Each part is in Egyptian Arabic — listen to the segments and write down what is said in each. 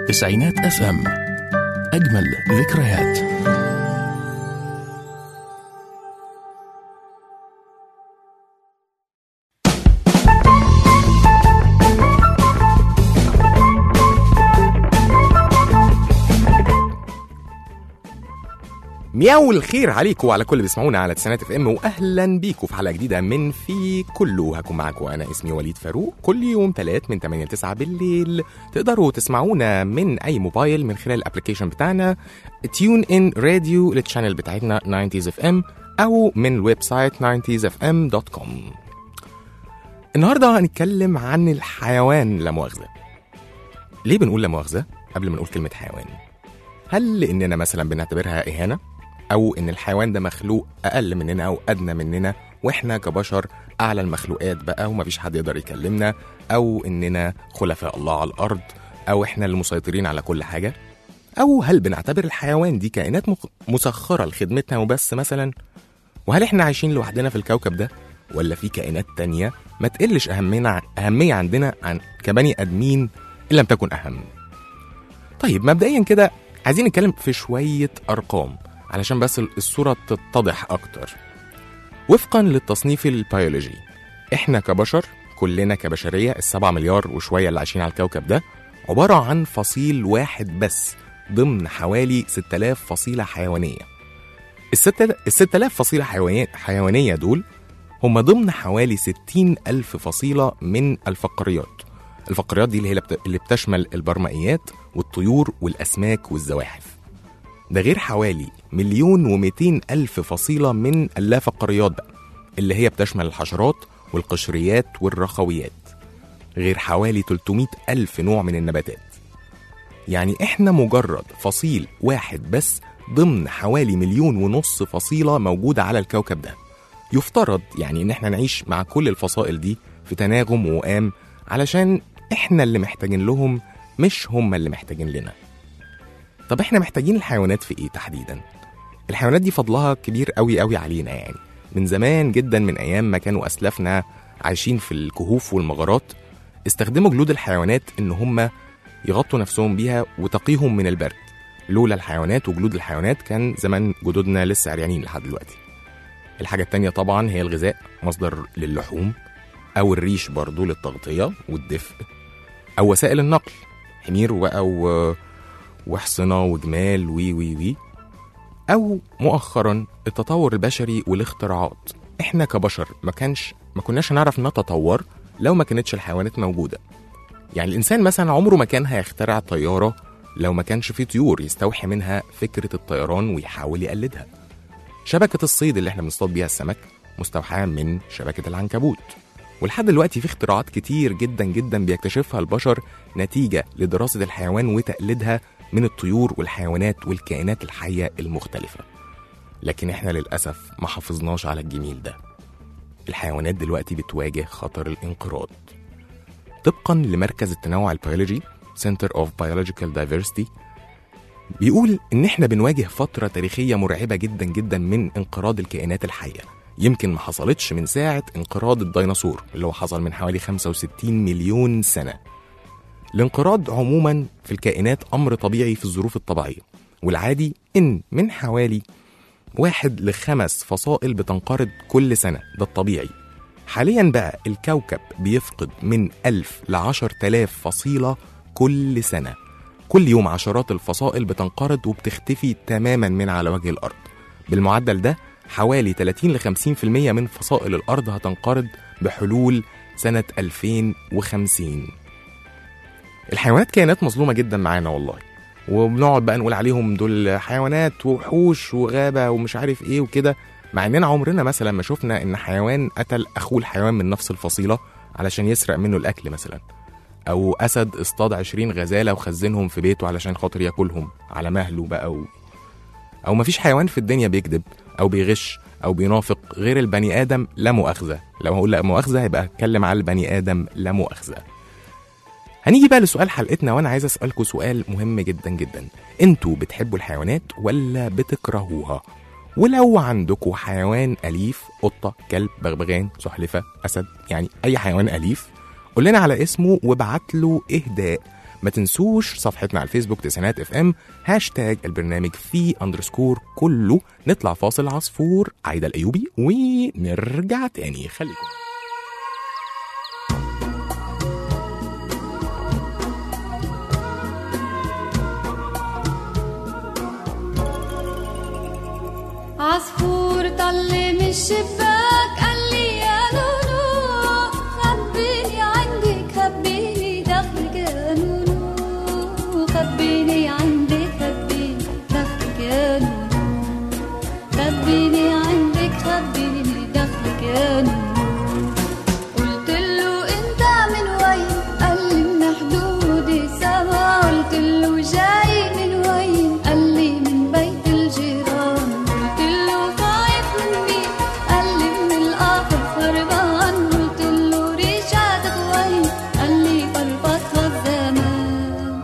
تسعينات اف ام اجمل ذكريات مياو الخير عليكم وعلى كل اللي بيسمعونا على تسعينات اف ام واهلا بيكم في حلقه جديده من في كله هكون معاكم انا اسمي وليد فاروق كل يوم ثلاث من 8 ل 9 بالليل تقدروا تسمعونا من اي موبايل من خلال الابلكيشن بتاعنا تيون ان راديو للشانل بتاعتنا 90s اف ام او من الويب سايت 90sfm.com النهارده هنتكلم عن الحيوان لا مؤاخذه ليه بنقول لا مؤاخذه قبل ما نقول كلمه حيوان هل لاننا مثلا بنعتبرها اهانه او ان الحيوان ده مخلوق اقل مننا او ادنى مننا واحنا كبشر اعلى المخلوقات بقى ومفيش حد يقدر يكلمنا او اننا خلفاء الله على الارض او احنا المسيطرين على كل حاجه او هل بنعتبر الحيوان دي كائنات مخ- مسخره لخدمتنا وبس مثلا وهل احنا عايشين لوحدنا في الكوكب ده ولا في كائنات تانية ما تقلش أهمية, أهمية عندنا عن كبني آدمين إن لم تكن أهم طيب مبدئيا كده عايزين نتكلم في شوية أرقام علشان بس الصورة تتضح أكتر وفقا للتصنيف البيولوجي إحنا كبشر كلنا كبشرية السبعة مليار وشوية اللي عايشين على الكوكب ده عبارة عن فصيل واحد بس ضمن حوالي 6000 فصيلة حيوانية الست ال 6000 فصيلة حيوانية, حيوانية دول هم ضمن حوالي 60 ألف فصيلة من الفقاريات الفقاريات دي اللي هي بت- اللي بتشمل البرمائيات والطيور والأسماك والزواحف ده غير حوالي مليون ومئتين ألف فصيلة من اللافقاريات بقى اللي هي بتشمل الحشرات والقشريات والرخويات غير حوالي 300 ألف نوع من النباتات يعني احنا مجرد فصيل واحد بس ضمن حوالي مليون ونص فصيلة موجودة على الكوكب ده يفترض يعني ان احنا نعيش مع كل الفصائل دي في تناغم ووئام علشان احنا اللي محتاجين لهم مش هم اللي محتاجين لنا طب احنا محتاجين الحيوانات في ايه تحديدا الحيوانات دي فضلها كبير قوي قوي علينا يعني من زمان جدا من ايام ما كانوا اسلافنا عايشين في الكهوف والمغارات استخدموا جلود الحيوانات ان هم يغطوا نفسهم بيها وتقيهم من البرد لولا الحيوانات وجلود الحيوانات كان زمان جدودنا لسه عريانين لحد دلوقتي الحاجة التانية طبعا هي الغذاء مصدر للحوم أو الريش برضو للتغطية والدفء أو وسائل النقل حمير بقى و... وحصنة وجمال وي وي وي أو مؤخرا التطور البشري والاختراعات احنا كبشر ما كانش ما كناش هنعرف نتطور لو ما كانتش الحيوانات موجودة يعني الإنسان مثلا عمره ما كان هيخترع طيارة لو ما كانش في طيور يستوحي منها فكرة الطيران ويحاول يقلدها شبكة الصيد اللي احنا بنصطاد بيها السمك مستوحاة من شبكة العنكبوت ولحد دلوقتي في اختراعات كتير جدا جدا بيكتشفها البشر نتيجة لدراسة الحيوان وتقليدها من الطيور والحيوانات والكائنات الحية المختلفة لكن احنا للأسف ما حافظناش على الجميل ده الحيوانات دلوقتي بتواجه خطر الانقراض طبقا لمركز التنوع البيولوجي Center of Biological Diversity بيقول إن إحنا بنواجه فترة تاريخية مرعبة جدا جدا من انقراض الكائنات الحية يمكن ما حصلتش من ساعة انقراض الديناصور اللي هو حصل من حوالي 65 مليون سنة الانقراض عموما في الكائنات أمر طبيعي في الظروف الطبيعية والعادي إن من حوالي واحد لخمس فصائل بتنقرض كل سنة ده الطبيعي حاليا بقى الكوكب بيفقد من ألف لعشر تلاف فصيلة كل سنة كل يوم عشرات الفصائل بتنقرض وبتختفي تماما من على وجه الأرض بالمعدل ده حوالي 30 ل 50% من فصائل الأرض هتنقرض بحلول سنة 2050 الحيوانات كائنات مظلومة جدا معانا والله وبنقعد بقى نقول عليهم دول حيوانات ووحوش وغابة ومش عارف ايه وكده مع اننا عمرنا مثلا ما شفنا ان حيوان قتل اخوه الحيوان من نفس الفصيلة علشان يسرق منه الاكل مثلا او اسد اصطاد 20 غزالة وخزنهم في بيته علشان خاطر ياكلهم على مهله بقى و... او مفيش حيوان في الدنيا بيكذب او بيغش او بينافق غير البني ادم لا مؤاخذة لو هقول لا مؤاخذة هيبقى اتكلم على البني ادم لا مؤاخذة هنيجي بقى لسؤال حلقتنا وانا عايز اسالكم سؤال مهم جدا جدا انتوا بتحبوا الحيوانات ولا بتكرهوها ولو عندكم حيوان اليف قطه كلب بغبغان سلحفاه اسد يعني اي حيوان اليف قول لنا على اسمه وابعت له اهداء ما تنسوش صفحتنا على الفيسبوك تسعينات اف ام هاشتاج البرنامج في اندرسكور كله نطلع فاصل عصفور عايدة الايوبي ونرجع تاني خليكم عصفور طل من الشباك قال لي يا نونو خبيني عندك خبيني دخلك يا نونو خبيني عندك خبيني دخلك يا نونو خبيني عندك خبيني دخلك يا نونو قلت له انت من وين قال لي من حدود السما قلت له جاي من وين قال لي من بيت الجيران قلت له خايف من مين قال لي من القفر هربان قلت له رجعتك وين قال لي فرفضها الزمان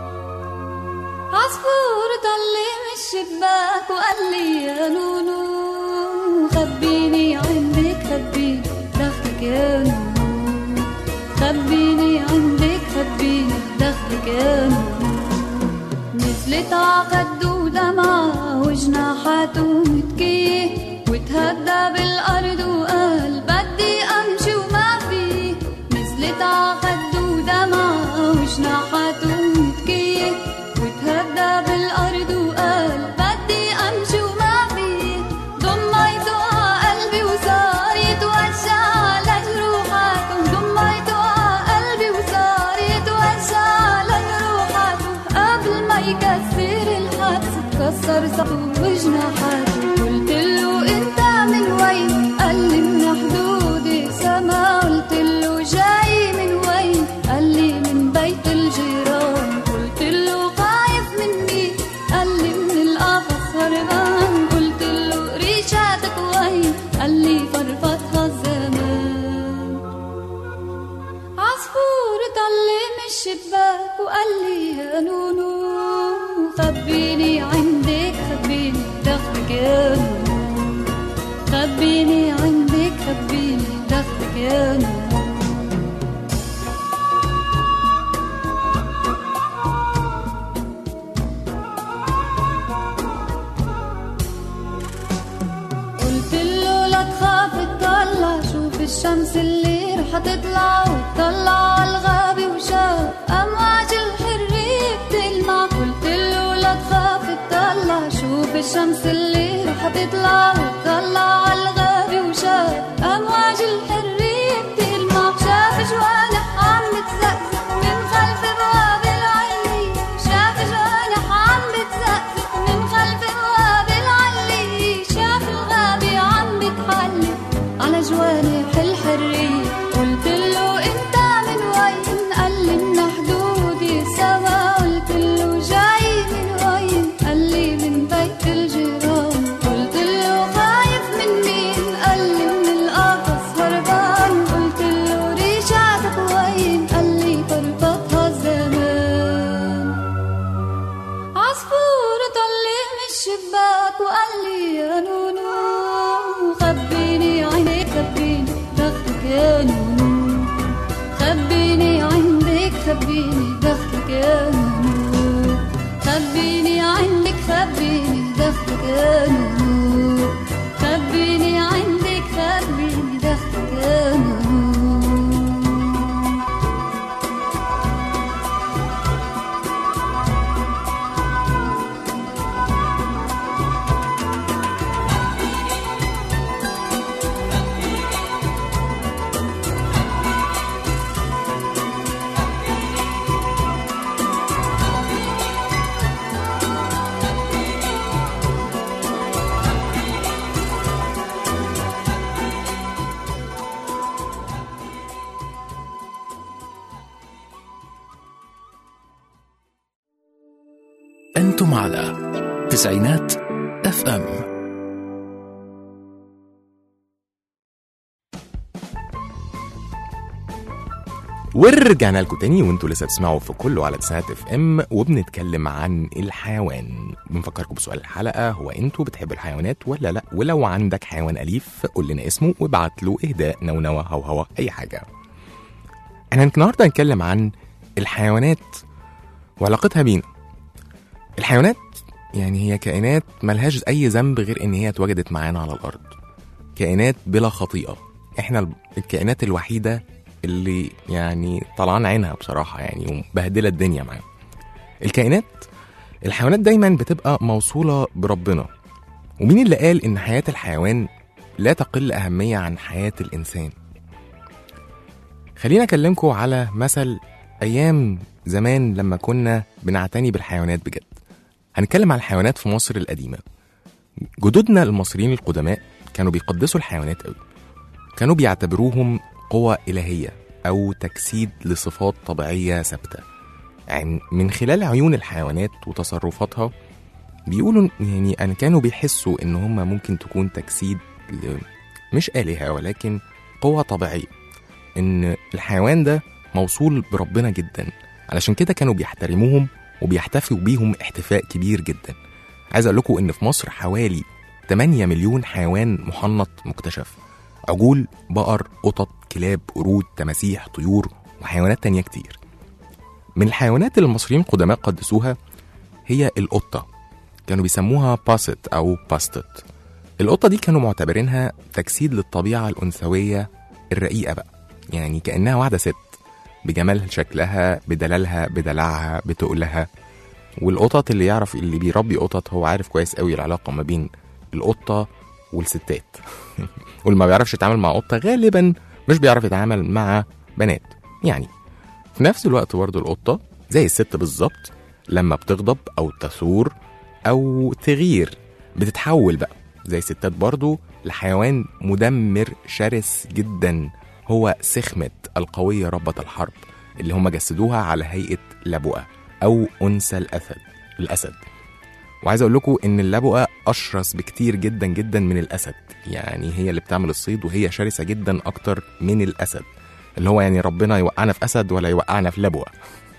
عصفور طلي من الشباك وقال لي يا نونو خبيني عندك خبيني دخلك يا نونو خبيني عندك خبيني دخلك يا نونو نزلت عخده دمعة وجناحاته متكيه وتهدى بالأرض وقال بدي أمشي وما فيه نزلت عخده دمعة وجناحاته متكيه وتهدى بالأرض وقال بدي أمشي وما فيه ضميته على قلبي وصار يتوجع على جروحاته ضميته على قلبي وصار يتوجع على جروحاته قبل ما يكسر الحدس اتكسر صوته وجناحاته قلت له انت من وين قال لي من حدود السما قلت له جاي من وين قال لي من بيت الجيران قلت له خايف من مين قال لي من القفص هربان قلت له ريشاتك وين قال لي فرفضها الزمان عصفور طلع من الشباك وقال لي يا نونو خبيني عندك خبيني دخلك يا نونو خبيني عندك خبيني دخلك يا نونو قلت له لا تخاف تطلع شوف الشمس اللي رح تطلع وتطلع على الغابة وشاف أمواج الحرية بتلمع قلت له لا تخاف تطلع شوف الشمس اللي رح تطلع وتطلع على الغابة وشاف أمواج الحرية بتلمع شاف جوانح عم بتزقزق من خلف بواب العلي شاف جوانح عم بتزقزق من خلف بواب العلي شاف الغابة عم بتحلي على جوانح الحرية قلت له انت من وين قال لي من حدودي سوا قلت له جاي من وين قال لي من بيت الجيران قلت له خايف من مين قال لي من القفص هربان قلت له رجعتك وين قال لي فرفضها الزمان عصفور طلع من الشباك وقال لي يا نونو خبيني عينيك خبيني دخلك يا نونو خبيني عندك خبيني دخلك يا نونو خبيني عندك خبيني دخلك يا نونو خبيني عندك خبيني دخلك يا نونو أنتم على تسعينات اف ام ورجعنا لكم تاني وانتوا لسه بتسمعوا في كله على تسعينات اف ام وبنتكلم عن الحيوان بنفكركم بسؤال الحلقه هو انتوا بتحبوا الحيوانات ولا لا ولو عندك حيوان اليف قول لنا اسمه وابعت له اهداء نونوه هوهوه اي حاجه احنا النهارده هنتكلم عن الحيوانات وعلاقتها بينا الحيوانات يعني هي كائنات ملهاش أي ذنب غير إن هي اتوجدت معانا على الأرض كائنات بلا خطيئة إحنا الكائنات الوحيدة اللي يعني طلعان عينها بصراحة يعني ومبهدلة الدنيا معانا الكائنات الحيوانات دايما بتبقى موصولة بربنا ومين اللي قال إن حياة الحيوان لا تقل أهمية عن حياة الإنسان خلينا أكلمكم على مثل أيام زمان لما كنا بنعتني بالحيوانات بجد هنتكلم على الحيوانات في مصر القديمة جدودنا المصريين القدماء كانوا بيقدسوا الحيوانات قوي كانوا بيعتبروهم قوة إلهية أو تجسيد لصفات طبيعية ثابتة يعني من خلال عيون الحيوانات وتصرفاتها بيقولوا يعني أن كانوا بيحسوا إن هم ممكن تكون تجسيد ل- مش آلهة ولكن قوة طبيعية إن الحيوان ده موصول بربنا جدا علشان كده كانوا بيحترموهم وبيحتفوا بيهم احتفاء كبير جدا عايز أقول لكم إن في مصر حوالي 8 مليون حيوان محنط مكتشف عجول بقر قطط كلاب قرود تماسيح طيور وحيوانات تانية كتير من الحيوانات اللي المصريين القدماء قدسوها هي القطة كانوا بيسموها باست أو باستت القطة دي كانوا معتبرينها تجسيد للطبيعة الأنثوية الرقيقة بقى يعني كأنها واحدة ست بجمال شكلها بدلالها بدلعها بتقلها والقطط اللي يعرف اللي بيربي قطط هو عارف كويس قوي العلاقة ما بين القطة والستات واللي ما بيعرفش يتعامل مع قطة غالبا مش بيعرف يتعامل مع بنات يعني في نفس الوقت برضه القطة زي الست بالظبط لما بتغضب أو تثور أو تغير بتتحول بقى زي الستات برضه لحيوان مدمر شرس جدا هو سخمة القوية ربة الحرب اللي هم جسدوها على هيئة لبؤة أو أنثى الأسد الأسد وعايز أقول لكم إن اللبؤة أشرس بكتير جدا جدا من الأسد يعني هي اللي بتعمل الصيد وهي شرسة جدا أكتر من الأسد اللي هو يعني ربنا يوقعنا في أسد ولا يوقعنا في لبؤة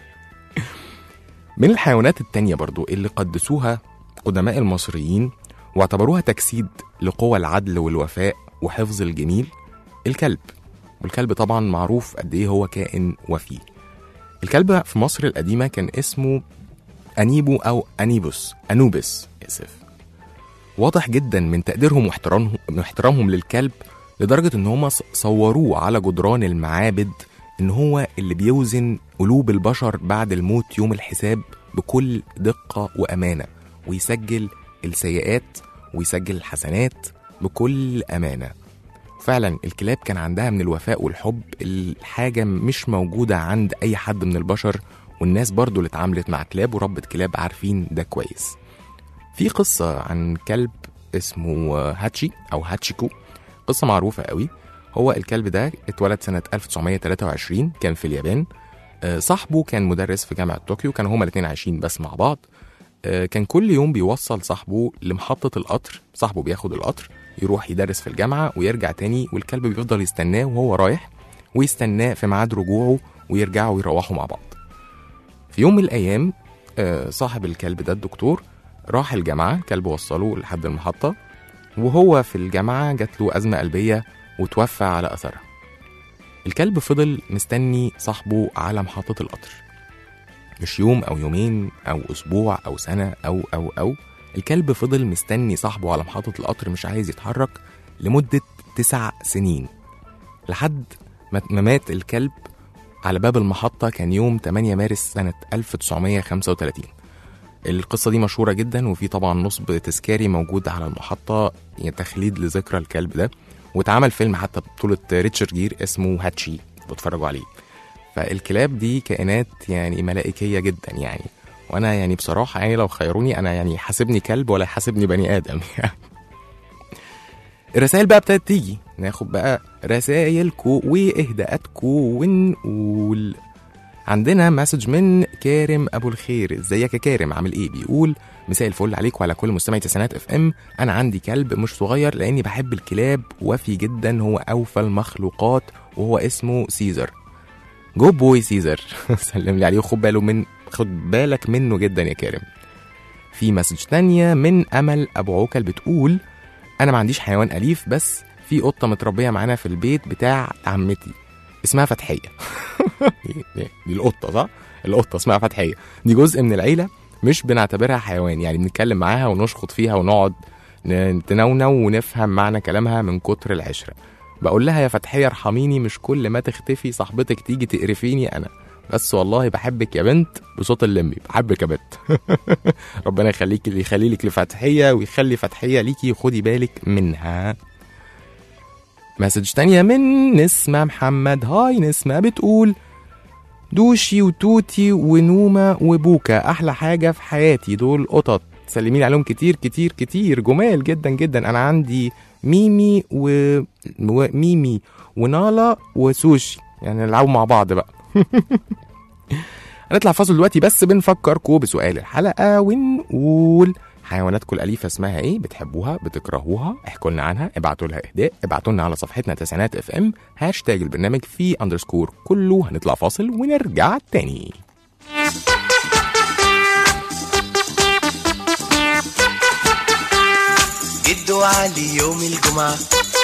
من الحيوانات التانية برضو اللي قدسوها قدماء المصريين واعتبروها تجسيد لقوى العدل والوفاء وحفظ الجميل الكلب والكلب طبعا معروف قد ايه هو كائن وفي الكلب في مصر القديمة كان اسمه أنيبو أو أنيبوس أنوبس آسف واضح جدا من تقديرهم واحترامهم واحترامهم للكلب لدرجة إن هم صوروه على جدران المعابد إن هو اللي بيوزن قلوب البشر بعد الموت يوم الحساب بكل دقة وأمانة ويسجل السيئات ويسجل الحسنات بكل أمانة فعلا الكلاب كان عندها من الوفاء والحب الحاجة مش موجودة عند أي حد من البشر والناس برضو اللي اتعاملت مع كلاب وربة كلاب عارفين ده كويس في قصة عن كلب اسمه هاتشي أو هاتشيكو قصة معروفة قوي هو الكلب ده اتولد سنة 1923 كان في اليابان آه، صاحبه كان مدرس في جامعة طوكيو كانوا هما الاتنين عايشين بس مع بعض آه، كان كل يوم بيوصل صاحبه لمحطة القطر صاحبه بياخد القطر يروح يدرس في الجامعة ويرجع تاني والكلب بيفضل يستناه وهو رايح ويستناه في ميعاد رجوعه ويرجعوا يروحوا مع بعض في يوم من الأيام آه، صاحب الكلب ده الدكتور راح الجامعة الكلب وصله لحد المحطة وهو في الجامعة جات له أزمة قلبية وتوفى على أثرها الكلب فضل مستني صاحبه على محطة القطر مش يوم أو يومين أو أسبوع أو سنة أو أو أو الكلب فضل مستني صاحبه على محطة القطر مش عايز يتحرك لمدة تسع سنين لحد ما ما مات الكلب على باب المحطة كان يوم 8 مارس سنة 1935 القصة دي مشهورة جدا وفي طبعا نصب تذكاري موجود على المحطة يعني تخليد لذكرى الكلب ده واتعمل فيلم حتى بطولة ريتشارد جير اسمه هاتشي بتفرجوا عليه فالكلاب دي كائنات يعني ملائكية جدا يعني وانا يعني بصراحة يعني لو خيروني انا يعني حاسبني كلب ولا حاسبني بني ادم يعني الرسائل بقى ابتدت تيجي ناخد بقى رسايلكو واهداءاتكو ونقول عندنا مسج من كارم ابو الخير ازيك يا كارم عامل ايه بيقول مساء الفل عليك وعلى كل مستمعي تسعينات اف ام انا عندي كلب مش صغير لاني بحب الكلاب وفي جدا هو اوفى المخلوقات وهو اسمه سيزر جو بوي سيزر سلم لي عليه وخد باله من خد بالك منه جدا يا كارم في مسج تانية من امل ابو عوكل بتقول انا ما عنديش حيوان اليف بس في قطه متربيه معانا في البيت بتاع عمتي اسمها فتحيه دي, دي, دي القطه صح القطه اسمها فتحيه دي جزء من العيله مش بنعتبرها حيوان يعني بنتكلم معاها ونشخط فيها ونقعد ن- تنونو ونفهم معنى كلامها من كتر العشره بقول لها يا فتحيه ارحميني مش كل ما تختفي صاحبتك تيجي تقرفيني انا بس والله بحبك يا بنت بصوت اللمبي بحبك يا بنت ربنا يخليك اللي يخلي لك لفتحيه ويخلي فتحيه ليكي خدي بالك منها مسج تانية من نسمة محمد هاي نسمة بتقول دوشي وتوتي ونومة وبوكا أحلى حاجة في حياتي دول قطط سلمين عليهم كتير كتير كتير جمال جدا جدا أنا عندي ميمي و... وميمي ونالا وسوشي يعني نلعبوا مع بعض بقى هنطلع فاصل دلوقتي بس بنفكركم بسؤال الحلقة ونقول حيواناتكم الأليفة اسمها إيه؟ بتحبوها؟ بتكرهوها؟ احكوا لنا عنها، ابعتوا لها إهداء، ابعتوا لنا على صفحتنا تسعينات اف ام، هاشتاج البرنامج في أندرسكور كله، هنطلع فاصل ونرجع تاني. جدو علي يوم الجمعة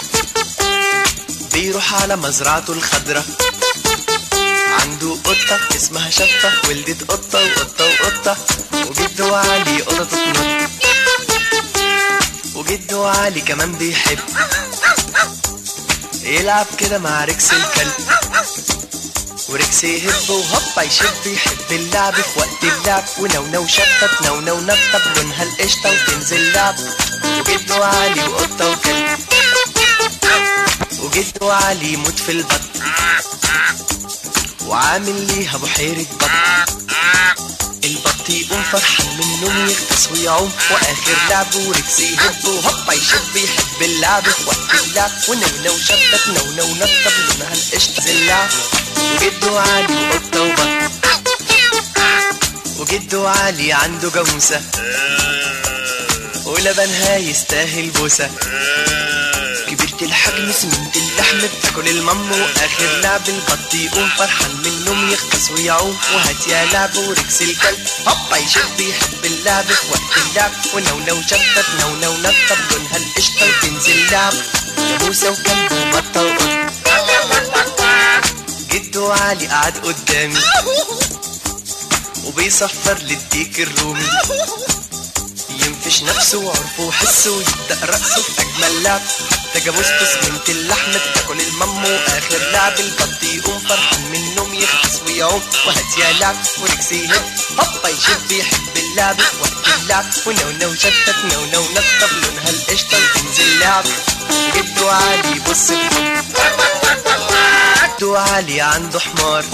بيروح على مزرعته الخضرة عنده قطة اسمها شطة ولدت قطة وقطة وقطة وجدو علي قطة تتنط وجدو علي كمان بيحب يلعب كده مع ركس الكلب وركس يهب وهوبا يشب يحب اللعب في وقت اللعب ونونو شطة نونو نطب لونها القشطة وتنزل لعب وجدو علي وقطة وكلب وجدو علي يموت في البط وعامل ليها بحيرة بط البط يقوم فرحان من النوم يغطس ويعوم واخر لعب وركس يهب وهوبا يشب يحب اللعب في وقت اللعب ونونو شطة نونو نطب لونها القشطة زلع وجدو علي وقطة وبط وجدو علي عنده جاموسة ولبنها يستاهل بوسة كبرت الحجم سمنت اللحم بتاكل المم واخر لعب البط يقوم فرحان من النوم يغطس ويعوم وهات يا لعب وركس الكلب هوبا يشب يحب اللعب في وقت اللعب ونونو شطت نونو نطب لونها القشطة وتنزل لعب جاموسة وكلب وبطة وقط جدو علي قعد قدامي وبيصفر للديك الرومي ينفش نفسه وعرفه وحسه ويبدأ رقصه في أجمل لعب حتى جاموسته سمنت اللحم بتاكل المم وآخر لعب البط يقوم فرحان من النوم يخلص ويعوم وهات يا لعب وركس يهب هوبا يشب يحب اللعب في وقت اللعب ونونو شتت نونو نطب لونها القشطة وتنزل لعب جدو علي بص جدو علي عنده حمار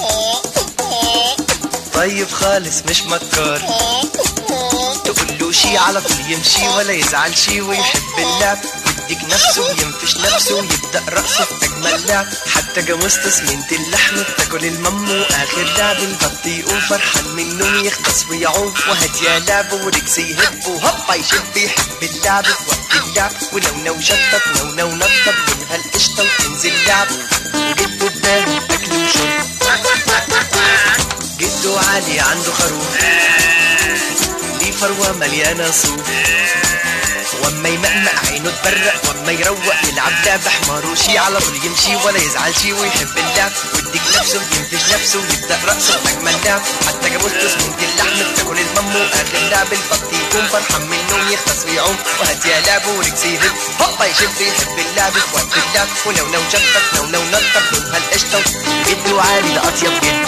طيب خالص مش مكار تقول له شي على طول يمشي ولا يزعل شي ويحب اللعب يديك نفسه وينفش نفسه ويبدأ رقصه في أجمل لعب حتى جاموسته سمنت اللحم بتاكل المم وآخر لعب البط يقوم فرحان من النوم يغطس ويعوم وهات يا لعب وركس يهب وهوبا يشب يحب اللعب في وقت اللعب ونونو شطت نونو نطب لونها القشطة وتنزل لعب وجدو اداله أكل وشرب جدو علي عنده خروف ليه فروة مليانة صوف واما يمقمق عينه تبرق واما يروق يلعب لعب حمار وشي على طول يمشي ولا يزعل شي ويحب اللعب ويديك نفسه ينفش نفسه ويبدا رقصه باجمل لعب حتى جاموسته سمنت اللحم بتاكل المم واخر لعب البط يكون فرحان من النوم يخلص ويعوم وهات يا لعب وركس يهب هوبا يشب يحب اللعب في وقت اللعب ونونو شطت نونو نطب لونها القشطه جد وعالي ده اطيب جد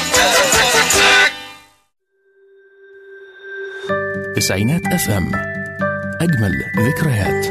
تسعينات اف ام اجمل ذكريات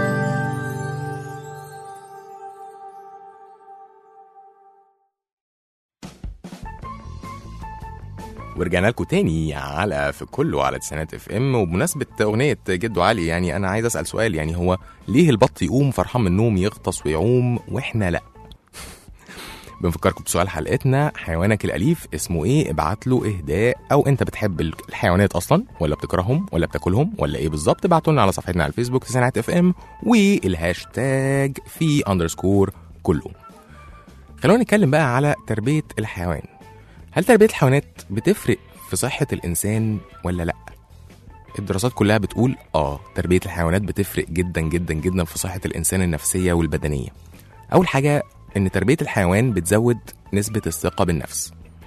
ورجعنا لكم تاني على في كله على تسعينات اف ام وبمناسبه اغنيه جدو علي يعني انا عايز اسال سؤال يعني هو ليه البط يقوم فرحان من النوم يغطس ويعوم واحنا لا بنفكركم بسؤال حلقتنا حيوانك الاليف اسمه ايه ابعت له اهداء او انت بتحب الحيوانات اصلا ولا بتكرههم ولا بتاكلهم ولا ايه بالظبط ابعتوا لنا على صفحتنا على الفيسبوك تسعينات اف ام والهاشتاج في اندرسكور كله خلونا نتكلم بقى على تربيه الحيوان هل تربية الحيوانات بتفرق في صحة الإنسان ولا لأ؟ الدراسات كلها بتقول آه تربية الحيوانات بتفرق جدا جدا جدا في صحة الإنسان النفسية والبدنية. أول حاجة إن تربية الحيوان بتزود نسبة الثقة بالنفس.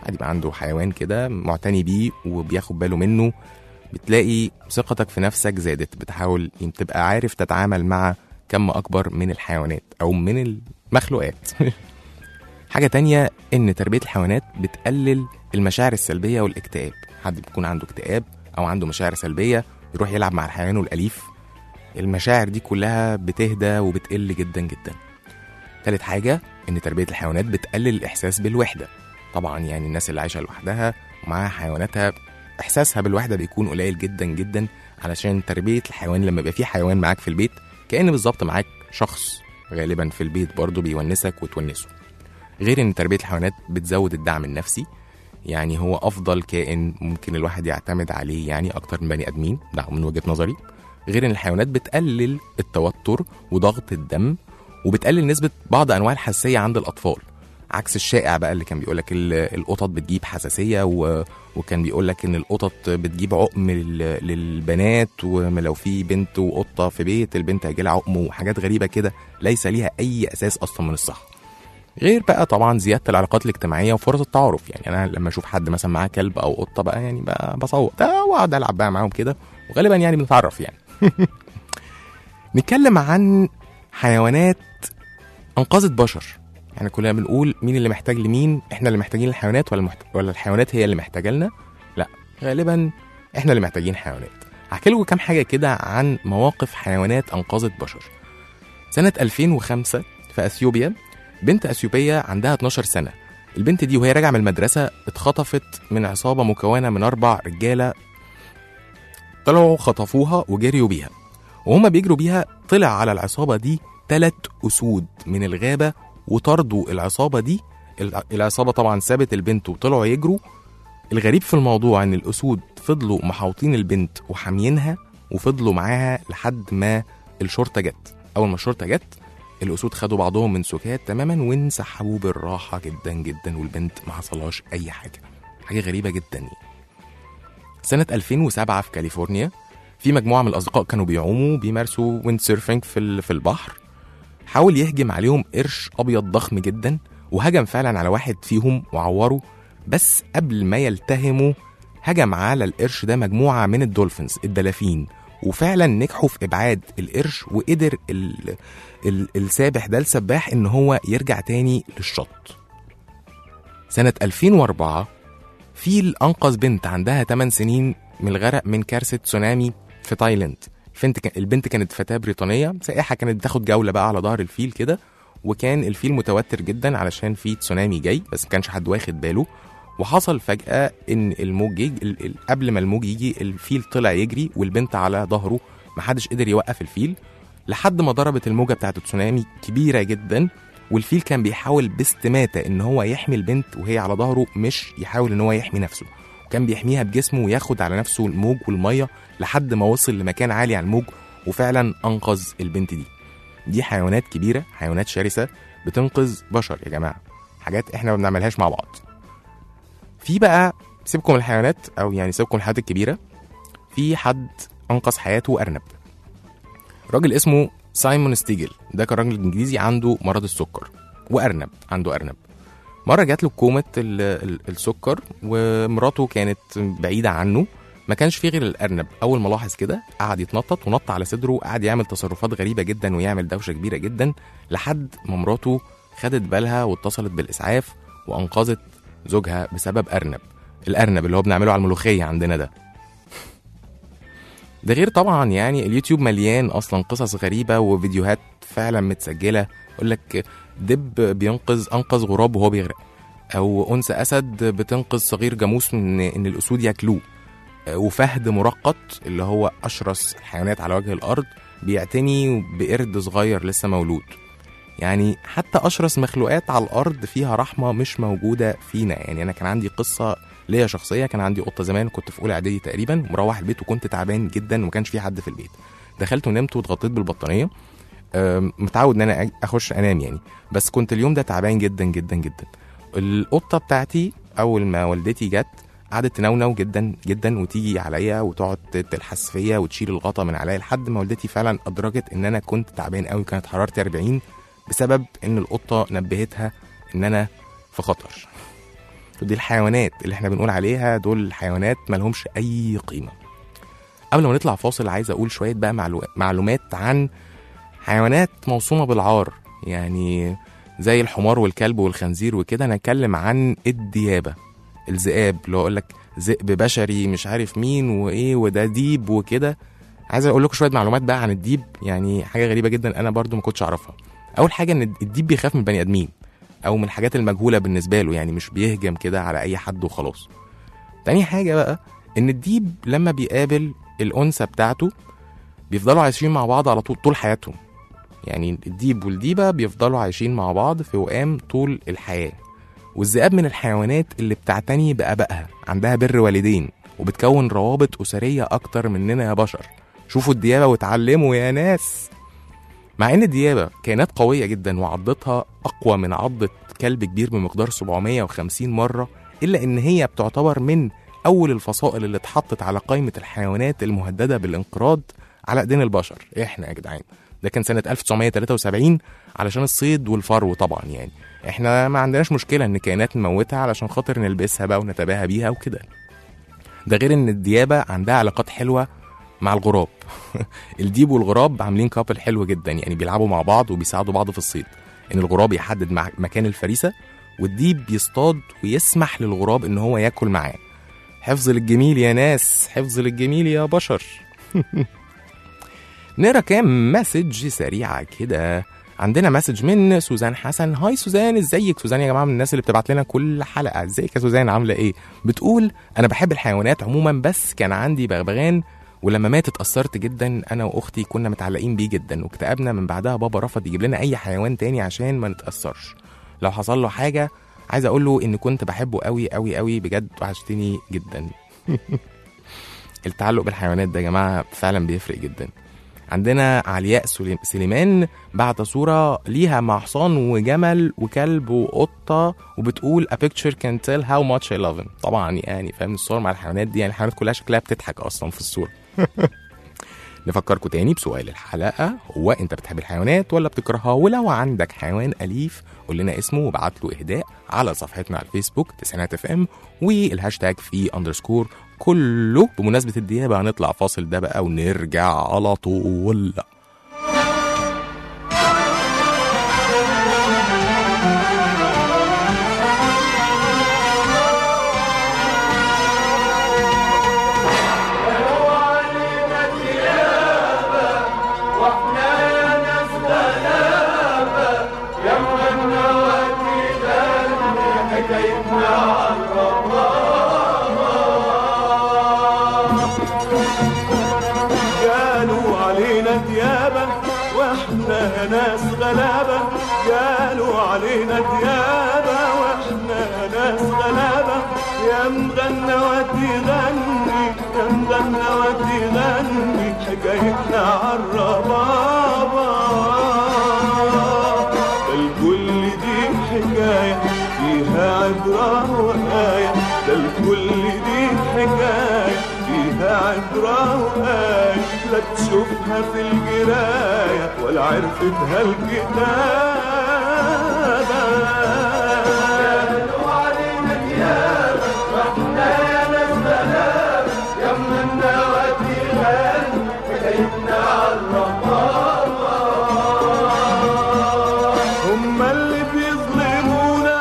حد يبقى عنده حيوان كده معتني بيه وبياخد باله منه بتلاقي ثقتك في نفسك زادت بتحاول تبقى عارف تتعامل مع كم أكبر من الحيوانات أو من المخلوقات حاجة تانية إن تربية الحيوانات بتقلل المشاعر السلبية والاكتئاب حد بيكون عنده اكتئاب أو عنده مشاعر سلبية يروح يلعب مع الحيوان الأليف المشاعر دي كلها بتهدى وبتقل جدا جدا تالت حاجة إن تربية الحيوانات بتقلل الإحساس بالوحدة طبعا يعني الناس اللي عايشة لوحدها ومعاها حيواناتها إحساسها بالوحدة بيكون قليل جدا جدا علشان تربية الحيوان لما يبقى في حيوان معاك في البيت كأن بالظبط معاك شخص غالبا في البيت برضه بيونسك وتونسه غير ان تربيه الحيوانات بتزود الدعم النفسي يعني هو افضل كائن ممكن الواحد يعتمد عليه يعني اكتر من بني ادمين ده من وجهه نظري غير ان الحيوانات بتقلل التوتر وضغط الدم وبتقلل نسبه بعض انواع الحساسيه عند الاطفال عكس الشائع بقى اللي كان بيقول لك القطط بتجيب حساسيه و... وكان بيقول لك ان القطط بتجيب عقم لل... للبنات ولو في بنت وقطه في بيت البنت هيجي لها عقم وحاجات غريبه كده ليس ليها اي اساس اصلا من الصحه غير بقى طبعا زياده العلاقات الاجتماعيه وفرص التعارف يعني انا لما اشوف حد مثلا معاه كلب او قطه بقى يعني بقى بصوت واقعد العب بقى معاهم كده وغالبا يعني بنتعرف يعني نتكلم عن حيوانات انقذت بشر يعني كلنا بنقول مين اللي محتاج لمين احنا اللي محتاجين الحيوانات ولا المحت... ولا الحيوانات هي اللي محتاجه لنا لا غالبا احنا اللي محتاجين حيوانات هحكي لكم كام حاجه كده عن مواقف حيوانات انقذت بشر سنه 2005 في اثيوبيا بنت اثيوبيه عندها 12 سنه البنت دي وهي راجعه من المدرسه اتخطفت من عصابه مكونه من اربع رجاله طلعوا خطفوها وجريوا بيها وهما بيجروا بيها طلع على العصابه دي ثلاث اسود من الغابه وطردوا العصابه دي العصابه طبعا سابت البنت وطلعوا يجروا الغريب في الموضوع ان الاسود فضلوا محاوطين البنت وحامينها وفضلوا معاها لحد ما الشرطه جت اول ما الشرطه جت الاسود خدوا بعضهم من سكات تماما وانسحبوا بالراحه جدا جدا والبنت ما حصلهاش اي حاجه حاجه غريبه جدا يعني. سنه 2007 في كاليفورنيا في مجموعه من الاصدقاء كانوا بيعوموا بيمارسوا ويند سيرفنج في في البحر حاول يهجم عليهم قرش ابيض ضخم جدا وهجم فعلا على واحد فيهم وعوره بس قبل ما يلتهموا هجم على القرش ده مجموعه من الدولفينز الدلافين وفعلا نجحوا في ابعاد القرش وقدر ال ال السابح ده السباح ان هو يرجع تاني للشط سنة 2004 فيل أنقذ بنت عندها 8 سنين من الغرق من كارثة تسونامي في تايلاند البنت البنت كانت فتاة بريطانية سائحة كانت بتاخد جولة بقى على ظهر الفيل كده وكان الفيل متوتر جدا علشان في تسونامي جاي بس ما كانش حد واخد باله وحصل فجأة إن الموج يجي قبل ما الموج يجي الفيل طلع يجري والبنت على ظهره محدش قدر يوقف الفيل لحد ما ضربت الموجة بتاعت التسونامي كبيرة جدا والفيل كان بيحاول باستماتة إن هو يحمي البنت وهي على ظهره مش يحاول إن هو يحمي نفسه وكان بيحميها بجسمه وياخد على نفسه الموج والمية لحد ما وصل لمكان عالي على الموج وفعلا أنقذ البنت دي دي حيوانات كبيرة حيوانات شرسة بتنقذ بشر يا جماعة حاجات احنا ما بنعملهاش مع بعض في بقى سيبكم من الحيوانات او يعني سيبكم من الحيوانات الكبيره في حد انقذ حياته ارنب راجل اسمه سايمون ستيجل ده كان راجل انجليزي عنده مرض السكر وارنب عنده ارنب مره جات له كومه ال- ال- السكر ومراته كانت بعيده عنه ما كانش فيه غير الارنب اول ما لاحظ كده قعد يتنطط ونط على صدره وقعد يعمل تصرفات غريبه جدا ويعمل دوشه كبيره جدا لحد ما مراته خدت بالها واتصلت بالاسعاف وانقذت زوجها بسبب ارنب الارنب اللي هو بنعمله على الملوخيه عندنا ده ده غير طبعا يعني اليوتيوب مليان اصلا قصص غريبه وفيديوهات فعلا متسجله يقول لك دب بينقذ انقذ غراب وهو بيغرق او انثى اسد بتنقذ صغير جاموس من ان الاسود ياكلوه وفهد مرقط اللي هو اشرس الحيوانات على وجه الارض بيعتني بقرد صغير لسه مولود يعني حتى اشرس مخلوقات على الارض فيها رحمه مش موجوده فينا يعني انا كان عندي قصه ليا شخصيه كان عندي قطه زمان كنت في اولى اعدادي تقريبا مروح البيت وكنت تعبان جدا وما كانش في حد في البيت دخلت ونمت واتغطيت بالبطانيه أم، متعود ان انا اخش انام يعني بس كنت اليوم ده تعبان جدا جدا جدا القطه بتاعتي اول ما والدتي جت قعدت تنونو جدا جدا وتيجي عليا وتقعد تلحس فيا وتشيل الغطا من عليا لحد ما والدتي فعلا ادركت ان انا كنت تعبان قوي كانت حرارتي 40 بسبب ان القطه نبهتها ان انا في خطر دي الحيوانات اللي احنا بنقول عليها دول حيوانات مالهمش اي قيمه قبل ما نطلع فاصل عايز اقول شويه بقى معلو... معلومات عن حيوانات موصومه بالعار يعني زي الحمار والكلب والخنزير وكده انا اتكلم عن الديابه الذئاب اللي هو اقول لك ذئب بشري مش عارف مين وايه وده ديب وكده عايز اقول لكم شويه معلومات بقى عن الديب يعني حاجه غريبه جدا انا برضو ما كنتش اعرفها اول حاجه ان الديب بيخاف من البني ادمين او من الحاجات المجهوله بالنسبه له يعني مش بيهجم كده على اي حد وخلاص تاني حاجه بقى ان الديب لما بيقابل الانثى بتاعته بيفضلوا عايشين مع بعض على طول طول حياتهم يعني الديب والديبه بيفضلوا عايشين مع بعض في وئام طول الحياه والذئاب من الحيوانات اللي بتعتني بآبائها عندها بر والدين وبتكون روابط أسرية أكتر مننا يا بشر شوفوا الديابة واتعلموا يا ناس مع إن الديابة كائنات قوية جدا وعضتها أقوى من عضة كلب كبير بمقدار 750 مرة إلا إن هي بتعتبر من أول الفصائل اللي اتحطت على قائمة الحيوانات المهددة بالانقراض على إيدين البشر إحنا يا جدعان ده كان سنة 1973 علشان الصيد والفرو طبعا يعني احنا ما عندناش مشكلة ان كائنات نموتها علشان خاطر نلبسها بقى ونتباهى بيها وكده ده غير ان الديابة عندها علاقات حلوة مع الغراب الديب والغراب عاملين كابل حلو جدا يعني بيلعبوا مع بعض وبيساعدوا بعض في الصيد ان الغراب يحدد مع مكان الفريسة والديب يصطاد ويسمح للغراب ان هو ياكل معاه حفظ للجميل يا ناس حفظ للجميل يا بشر نقرا كام مسج سريعة كده عندنا مسج من سوزان حسن هاي سوزان ازيك سوزان يا جماعه من الناس اللي بتبعت لنا كل حلقه ازيك يا سوزان عامله ايه بتقول انا بحب الحيوانات عموما بس كان عندي بغبغان ولما مات اتأثرت جدا انا واختي كنا متعلقين بيه جدا واكتئبنا من بعدها بابا رفض يجيب لنا اي حيوان تاني عشان ما نتأثرش لو حصل له حاجه عايز اقول له ان كنت بحبه قوي قوي قوي بجد وحشتني جدا التعلق بالحيوانات ده يا جماعه فعلا بيفرق جدا عندنا علياء سليم- سليمان بعت صورة ليها مع حصان وجمل وكلب وقطة وبتقول a picture can tell how much I love him طبعا يعني فاهم الصور مع الحيوانات دي يعني الحيوانات كلها شكلها بتضحك أصلا في الصورة نفكركم تاني بسؤال الحلقة هو أنت بتحب الحيوانات ولا بتكرهها ولو عندك حيوان أليف قول لنا اسمه وابعت له إهداء على صفحتنا على الفيسبوك تسعينات اف ام والهاشتاج في اندرسكور كله بمناسبة الديابة هنطلع فاصل ده بقى ونرجع على طول قالوا علينا ديابة واحنا ناس غلابة قالوا علينا ديابة واحنا ناس غلابة يا مغنى ودي غني يا مغنى ودي غني حكايتنا عالربابة ده الكل دي حكاية فيها عبرة وآية ده الكل دي حكاية فيها عبرة وآية لا تشوفها في القراية ولا عرفتها الكتابة هم اللي بيظلمونا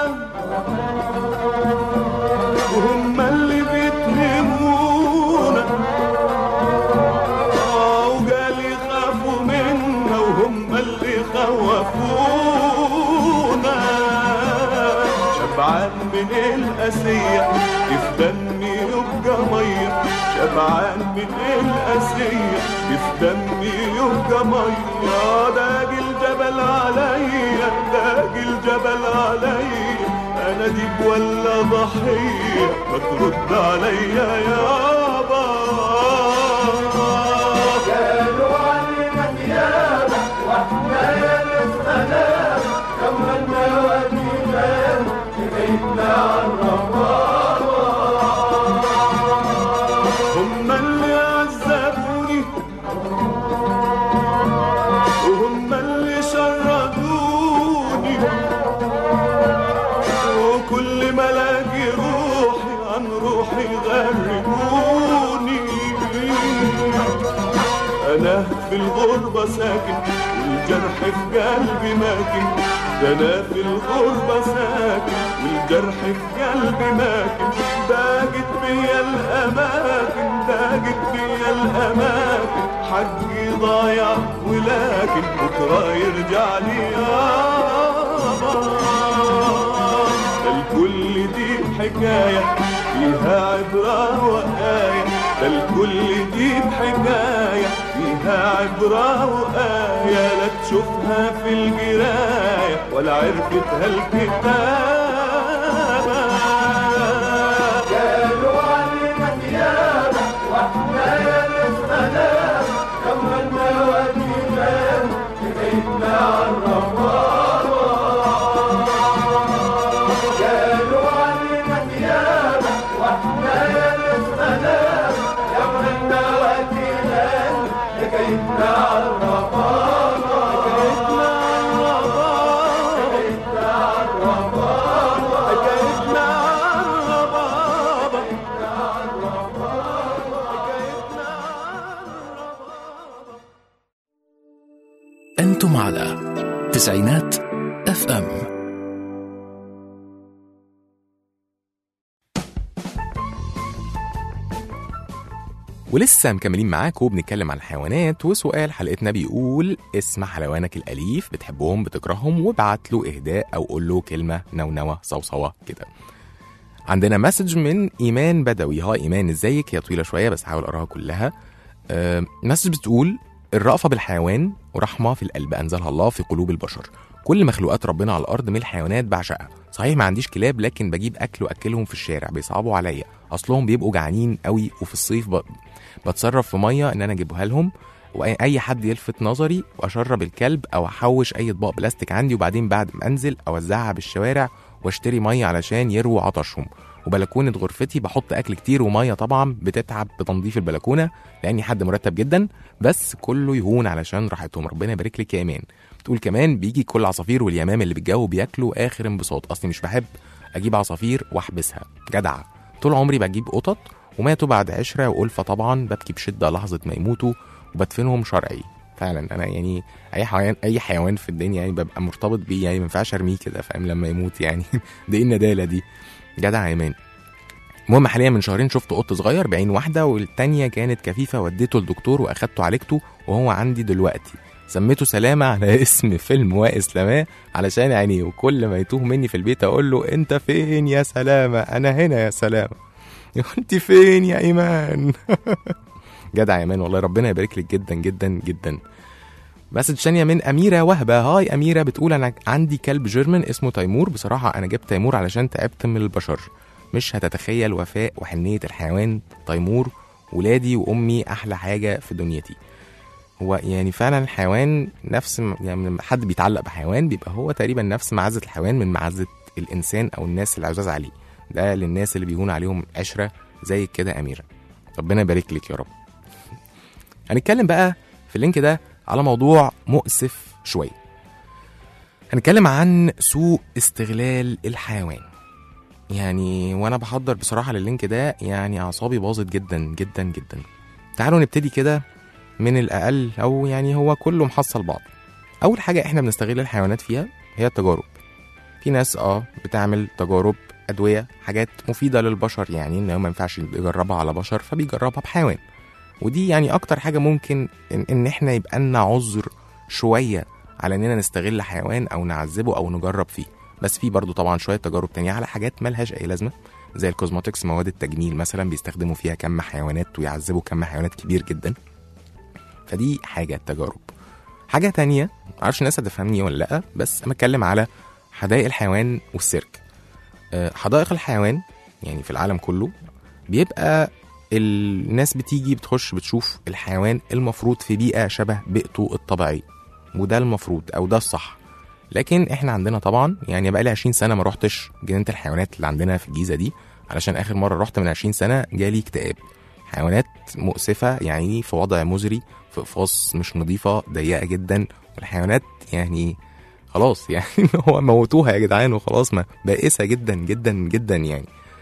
وهم اللي بيتهمونا آه، وقال يخافوا منا وهم اللي خوفونا شبعان من القاسية كيف دمي يبقى مية شبعان من القاسية كيف دمي يبقى مية داق الجبل عليا داق الجبل عليا انا ديب ولا ضحية ما ترد عليا يابا قالوا علينا ديابة واحنا يا ناس غلابة كما النوادي بيتنا هم اللي عذبوني وهم اللي شردوني وكل ما الاقي روحي غرقوني أنا في الغربة ساكن والجرح في قلبي ماكن ده أنا في الغربة ساكن والجرح في قلبي ماكن ضاقت بيا الأماكن ضاقت بيا الأماكن حقي ضايع ولكن بكرة يرجع لي يابا الكل دي حكاية فيها عبرة وآية ده الكل دي حكاية فيها عبرة وآية لا تشوفها في القراية ولا عرفتها الكتابة قالوا علينا ديابة واحنا يا نسخنا كم النوادي بيتنا قالوا علينا ديابة واحنا يا نسخنا كم النوادي لكيتنا عالربابة لكيتنا عالربابة لكيتنا عالربابة لكيتنا عالربابة أنتم على تسعينات اف ام ولسه مكملين معاكم بنتكلم عن الحيوانات وسؤال حلقتنا بيقول اسم حيوانك الأليف بتحبهم بتكرههم وابعت له إهداء أو قول له كلمة نونوة صوصوة كده عندنا مسج من إيمان بدوي هاي إيمان ازيك هي طويلة شوية بس هحاول أقراها كلها آه، مسج بتقول الرأفة بالحيوان ورحمة في القلب أنزلها الله في قلوب البشر كل مخلوقات ربنا على الأرض من الحيوانات بعشقها صحيح ما عنديش كلاب لكن بجيب أكل وأكلهم في الشارع بيصعبوا عليا أصلهم بيبقوا جعانين قوي وفي الصيف ب... بتصرف في مية إن أنا أجيبها لهم وأي حد يلفت نظري وأشرب الكلب أو أحوش أي أطباق بلاستيك عندي وبعدين بعد ما أنزل أوزعها بالشوارع واشتري مية علشان يرووا عطشهم وبلكونة غرفتي بحط أكل كتير ومية طبعا بتتعب بتنظيف البلكونة لأني حد مرتب جدا بس كله يهون علشان راحتهم ربنا يبارك لك يا إيمان بتقول كمان بيجي كل العصافير واليمام اللي بالجو بياكلوا آخر انبساط أصلي مش بحب أجيب عصافير وأحبسها جدعة طول عمري بجيب قطط وماتوا بعد عشرة وألفة طبعا ببكي بشدة لحظة ما يموتوا وبدفنهم شرعي فعلا انا يعني اي حيوان اي حيوان في الدنيا يعني ببقى مرتبط بيه يعني ما ينفعش ارميه كده فاهم لما يموت يعني دي ايه الندالة دي جدع يا ايمان المهم حاليا من شهرين شفت قط صغير بعين واحده والتانيه كانت كفيفه وديته للدكتور واخدته عالجته وهو عندي دلوقتي سميته سلامة على اسم فيلم واقس لماه علشان عينيه وكل ما يتوه مني في البيت اقول له انت فين يا سلامة انا هنا يا سلامة يقول انت فين يا ايمان جدع يا ايمان والله ربنا يبارك لك جدا جدا جدا مسج تانية من أميرة وهبة هاي أميرة بتقول أنا عندي كلب جيرمان اسمه تيمور بصراحة أنا جبت تيمور علشان تعبت من البشر مش هتتخيل وفاء وحنية الحيوان تيمور ولادي وأمي أحلى حاجة في دنيتي هو يعني فعلا الحيوان نفس م- يعني لما حد بيتعلق بحيوان بيبقى هو تقريبا نفس معزة الحيوان من معزة الإنسان أو الناس اللي عزاز عليه ده للناس اللي بيهون عليهم عشرة زي كده أميرة ربنا يبارك لك يا رب هنتكلم بقى في اللينك ده على موضوع مؤسف شوية هنتكلم عن سوء استغلال الحيوان يعني وانا بحضر بصراحة لللينك ده يعني اعصابي باظت جدا جدا جدا تعالوا نبتدي كده من الاقل او يعني هو كله محصل بعض اول حاجة احنا بنستغل الحيوانات فيها هي التجارب في ناس اه بتعمل تجارب ادوية حاجات مفيدة للبشر يعني ان هو ما ينفعش يجربها على بشر فبيجربها بحيوان ودي يعني اكتر حاجه ممكن ان, إن احنا يبقى لنا عذر شويه على اننا نستغل حيوان او نعذبه او نجرب فيه بس في برضه طبعا شويه تجارب تانية على حاجات ملهاش اي لازمه زي الكوزماتكس مواد التجميل مثلا بيستخدموا فيها كم حيوانات ويعذبوا كم حيوانات كبير جدا فدي حاجه تجارب حاجه تانية معرفش الناس هتفهمني ولا لا بس انا اتكلم على حدائق الحيوان والسيرك آه، حدائق الحيوان يعني في العالم كله بيبقى الناس بتيجي بتخش بتشوف الحيوان المفروض في بيئة شبه بيئته الطبيعية وده المفروض أو ده الصح لكن احنا عندنا طبعا يعني بقالي 20 سنة ما روحتش جنينة الحيوانات اللي عندنا في الجيزة دي علشان آخر مرة رحت من 20 سنة جالي اكتئاب حيوانات مؤسفة يعني في وضع مزري في أقفاص مش نظيفة ضيقة جدا والحيوانات يعني خلاص يعني هو موتوها يا جدعان وخلاص ما بائسة جدا جدا جدا يعني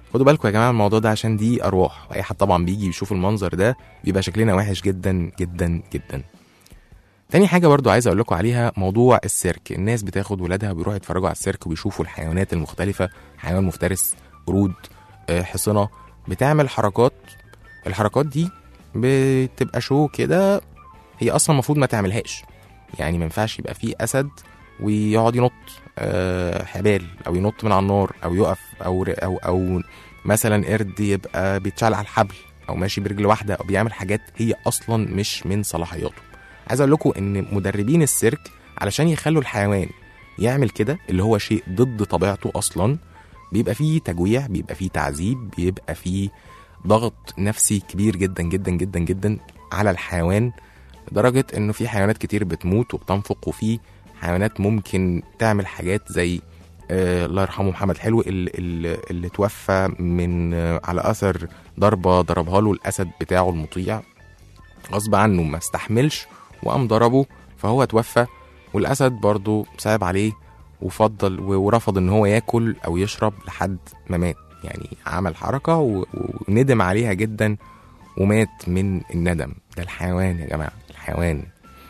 خدوا بالكم يا جماعه الموضوع ده عشان دي ارواح واي حد طبعا بيجي يشوف المنظر ده بيبقى شكلنا وحش جدا جدا جدا تاني حاجة برضو عايز أقول لكم عليها موضوع السيرك الناس بتاخد ولادها وبيروحوا يتفرجوا على السيرك وبيشوفوا الحيوانات المختلفة حيوان مفترس قرود آه، حصنة بتعمل حركات الحركات دي بتبقى شو كده هي أصلا المفروض ما تعملهاش يعني ما ينفعش يبقى فيه أسد ويقعد ينط آه، حبال أو ينط من على النار أو يقف أو أو أو مثلا قرد يبقى بيتشال على الحبل أو ماشي برجل واحدة أو بيعمل حاجات هي أصلا مش من صلاحياته عايز اقول لكم ان مدربين السيرك علشان يخلوا الحيوان يعمل كده اللي هو شيء ضد طبيعته اصلا بيبقى فيه تجويع بيبقى فيه تعذيب بيبقى فيه ضغط نفسي كبير جدا جدا جدا جدا على الحيوان لدرجة انه في حيوانات كتير بتموت وبتنفق وفي حيوانات ممكن تعمل حاجات زي آه الله يرحمه محمد حلو اللي, اللي, اللي توفى من آه على اثر ضربة ضربها له الاسد بتاعه المطيع غصب عنه ما استحملش وقام ضربه فهو توفى والاسد برضه صعب عليه وفضل و- ورفض ان هو ياكل او يشرب لحد ما مات يعني عمل حركه و- وندم عليها جدا ومات من الندم ده الحيوان يا جماعه الحيوان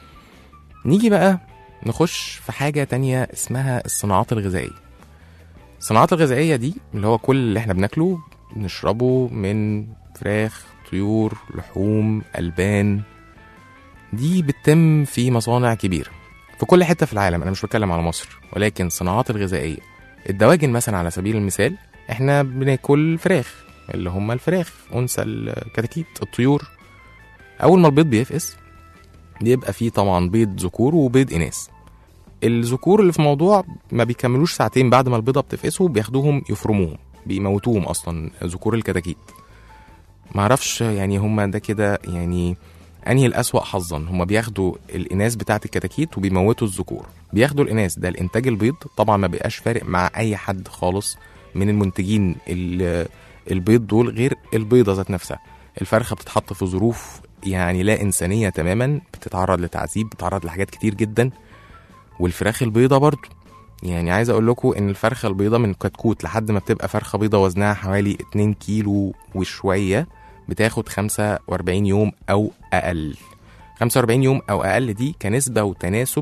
نيجي بقى نخش في حاجه تانية اسمها الصناعات الغذائيه الصناعات الغذائيه دي اللي هو كل اللي احنا بناكله بنشربه من فراخ طيور لحوم البان دي بتتم في مصانع كبيرة في كل حتة في العالم أنا مش بتكلم على مصر ولكن الصناعات الغذائية الدواجن مثلا على سبيل المثال احنا بناكل فراخ اللي هم الفراخ أنثى الكتاكيت الطيور أول ما البيض بيفقس بيبقى فيه طبعا بيض ذكور وبيض إناث الذكور اللي في الموضوع ما بيكملوش ساعتين بعد ما البيضة بتفقسوا بياخدوهم يفرموهم بيموتوهم أصلا ذكور الكتاكيت معرفش يعني هما ده كده يعني انهي الاسوأ حظا هما بياخدوا الاناث بتاعه الكتاكيت وبيموتوا الذكور بياخدوا الاناث ده الانتاج البيض طبعا ما بيبقاش فارق مع اي حد خالص من المنتجين ال- البيض دول غير البيضه ذات نفسها الفرخه بتتحط في ظروف يعني لا انسانيه تماما بتتعرض لتعذيب بتتعرض لحاجات كتير جدا والفراخ البيضه برضو يعني عايز اقول لكم ان الفرخه البيضه من كتكوت لحد ما بتبقى فرخه بيضه وزنها حوالي 2 كيلو وشويه بتاخد 45 يوم او اقل 45 يوم او اقل دي كنسبه وتناسب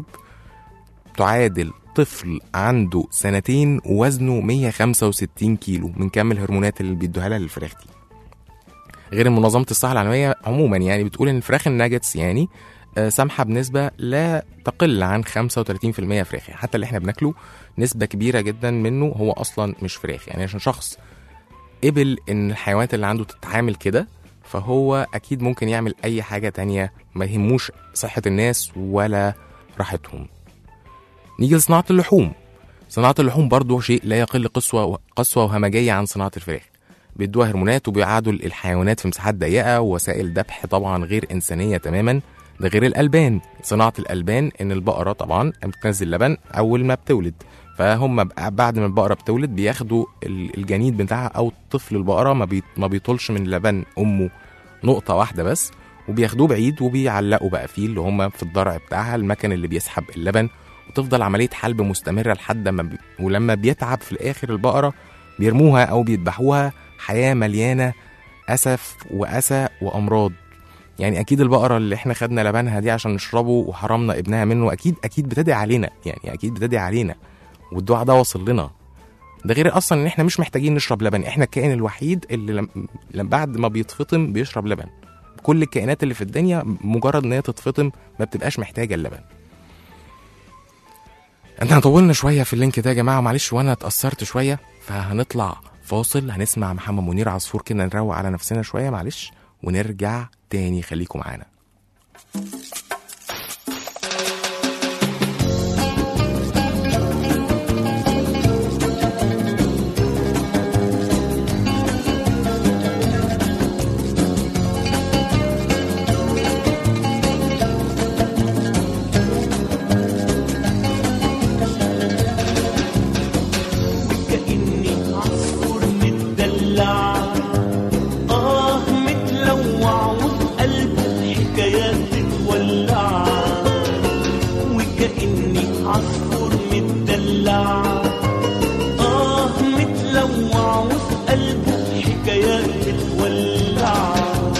تعادل طفل عنده سنتين وزنه 165 كيلو من كم الهرمونات اللي بيدوها لها للفراخ دي غير ان منظمه الصحه العالميه عموما يعني بتقول ان الفراخ الناجتس يعني آه، سامحه بنسبه لا تقل عن 35% فراخ يعني حتى اللي احنا بناكله نسبه كبيره جدا منه هو اصلا مش فراخ يعني عشان شخص قبل ان الحيوانات اللي عنده تتعامل كده فهو اكيد ممكن يعمل اي حاجه تانية ما يهموش صحه الناس ولا راحتهم نيجي لصناعه اللحوم صناعه اللحوم برضو شيء لا يقل قسوه قسوه وهمجيه عن صناعه الفراخ بيدوها هرمونات وبيقعدوا الحيوانات في مساحات ضيقه ووسائل ذبح طبعا غير انسانيه تماما ده غير الالبان صناعه الالبان ان البقره طبعا بتنزل لبن اول ما بتولد فهم بقى- بعد ما البقره بتولد بياخدوا ال- الجنين بتاعها او طفل البقره ما, بي ما بيطولش من لبن امه نقطه واحده بس وبياخدوه بعيد وبيعلقوا بقى فيه اللي هم في الضرع بتاعها المكان اللي بيسحب اللبن وتفضل عمليه حلب مستمره لحد ما بي... ولما بيتعب في الاخر البقره بيرموها او بيذبحوها حياه مليانه اسف واسى وامراض يعني اكيد البقره اللي احنا خدنا لبنها دي عشان نشربه وحرمنا ابنها منه اكيد اكيد بتدعي علينا يعني اكيد بتدعي علينا والدعاء ده واصل لنا ده غير اصلا ان احنا مش محتاجين نشرب لبن احنا الكائن الوحيد اللي لم... لم بعد ما بيتفطم بيشرب لبن كل الكائنات اللي في الدنيا مجرد ان هي تتفطم ما بتبقاش محتاجه اللبن احنا طولنا شويه في اللينك ده يا جماعه معلش وانا اتاثرت شويه فهنطلع فاصل هنسمع محمد منير عصفور كده نروق على نفسنا شويه معلش ونرجع تاني خليكم معانا كأني عصفور متدلع آه متلوع وبقلبه حكايات بتولع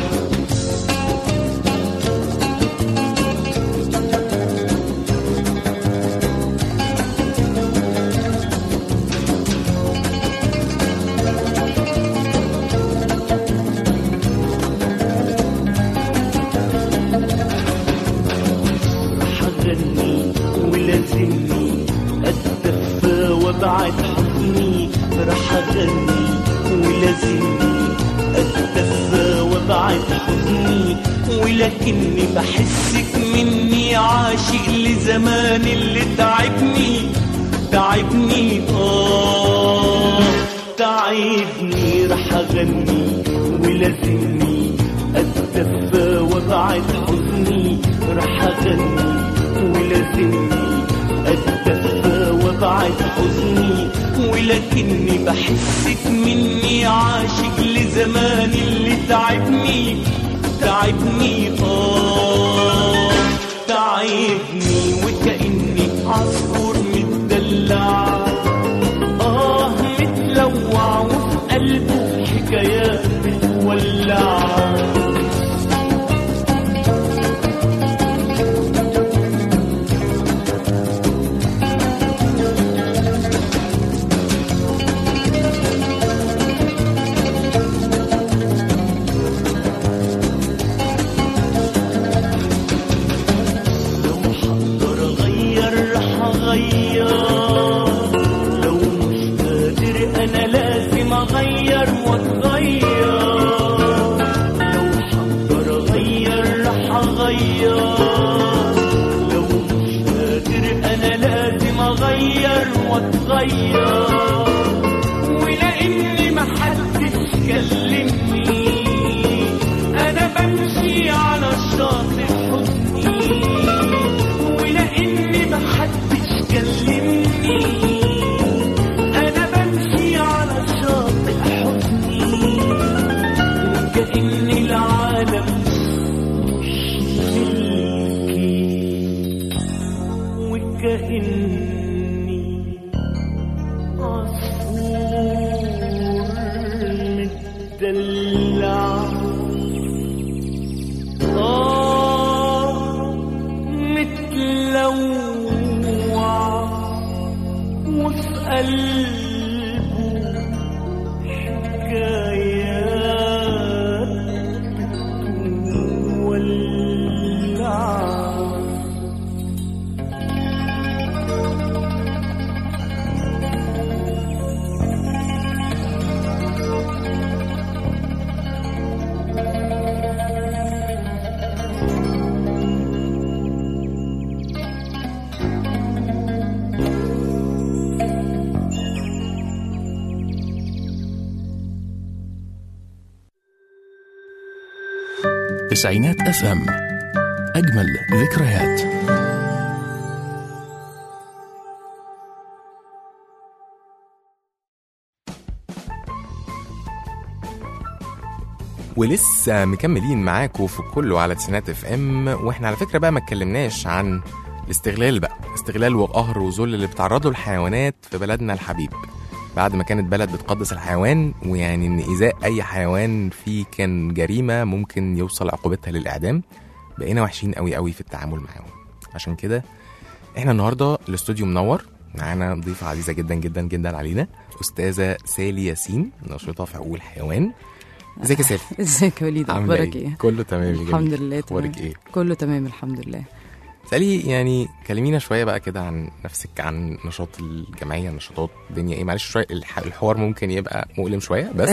حغني ولازمني اتدفى وابعد حزني راح اغني ولازمني اتدفى وابعد حزني ولكني بحسك مني عاشق لزمان اللي تعبني تعبني اه تعبني راح اغني ولازمني اتدفى وابعد حزني راح اغني ولازمني اتدفى وابعد حزني ولكني بحسك مني عاشق لزمان اللي تعبني تعبني اه تعبني وكأني عصفور متدلع آه متلوع وفي قلبه حكايات بتولع لو حقدر اغير رح اغير لو مش قادر انا لازم اغير واتغير لو حقدر اغير رح اغير لو مش قادر انا لازم اغير واتغير ولاني محدش كلمني انا بمشي على الشاطئ حزني ولاني محدش كلمني انا بمشي على الشاطئ حزني وكأن العالم مش ملكي وكأني عصفور متدلع آه متلوع وفي قلبه حكايات بتولع تسعينات اف ام اجمل ذكريات ولسه مكملين معاكم في كله على تسعينات اف ام واحنا على فكره بقى ما اتكلمناش عن الاستغلال بقى استغلال وقهر وذل اللي بتعرضه الحيوانات في بلدنا الحبيب بعد ما كانت بلد بتقدس الحيوان ويعني ان ايذاء اي حيوان فيه كان جريمه ممكن يوصل عقوبتها للاعدام بقينا وحشين قوي قوي في التعامل معاهم عشان كده احنا النهارده الاستوديو منور معانا ضيفه عزيزه جدا جدا جدا علينا استاذه سالي ياسين ناشطه في حقوق الحيوان ازيك يا سالي ازيك يا وليد عاملة اخبارك ايه كله تمام يا جميل. الحمد لله اخبارك تمام ايه كله تمام الحمد لله سالي يعني كلمينا شويه بقى كده عن نفسك عن نشاط الجمعيه نشاطات الدنيا ايه معلش شويه الح- الحوار ممكن يبقى مؤلم شويه بس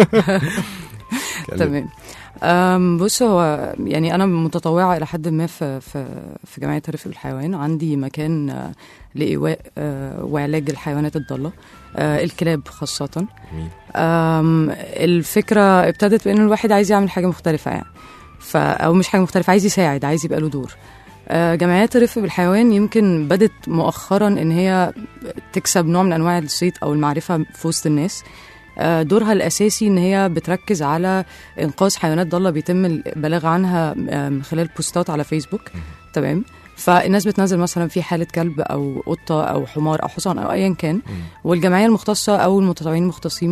كلم- تمام أم بص هو يعني انا متطوعه الى حد ما في في في جمعيه الرفق بالحيوان عندي مكان آه، لايواء آه، وعلاج الحيوانات الضاله آه، الكلاب خاصه جميل. أم، الفكره ابتدت بان الواحد عايز يعمل حاجه مختلفه يعني ف او مش حاجه مختلفه عايز يساعد عايز يبقى له دور آه، جمعيات الرفق بالحيوان يمكن بدت مؤخرا ان هي تكسب نوع من انواع الصيت او المعرفه في وسط الناس آه، دورها الاساسي ان هي بتركز على انقاذ حيوانات ضاله بيتم البلاغ عنها آه، من خلال بوستات على فيسبوك تمام فالناس بتنزل مثلا في حاله كلب او قطه او حمار او حصان او ايا كان والجمعيه المختصه او المتطوعين المختصين بي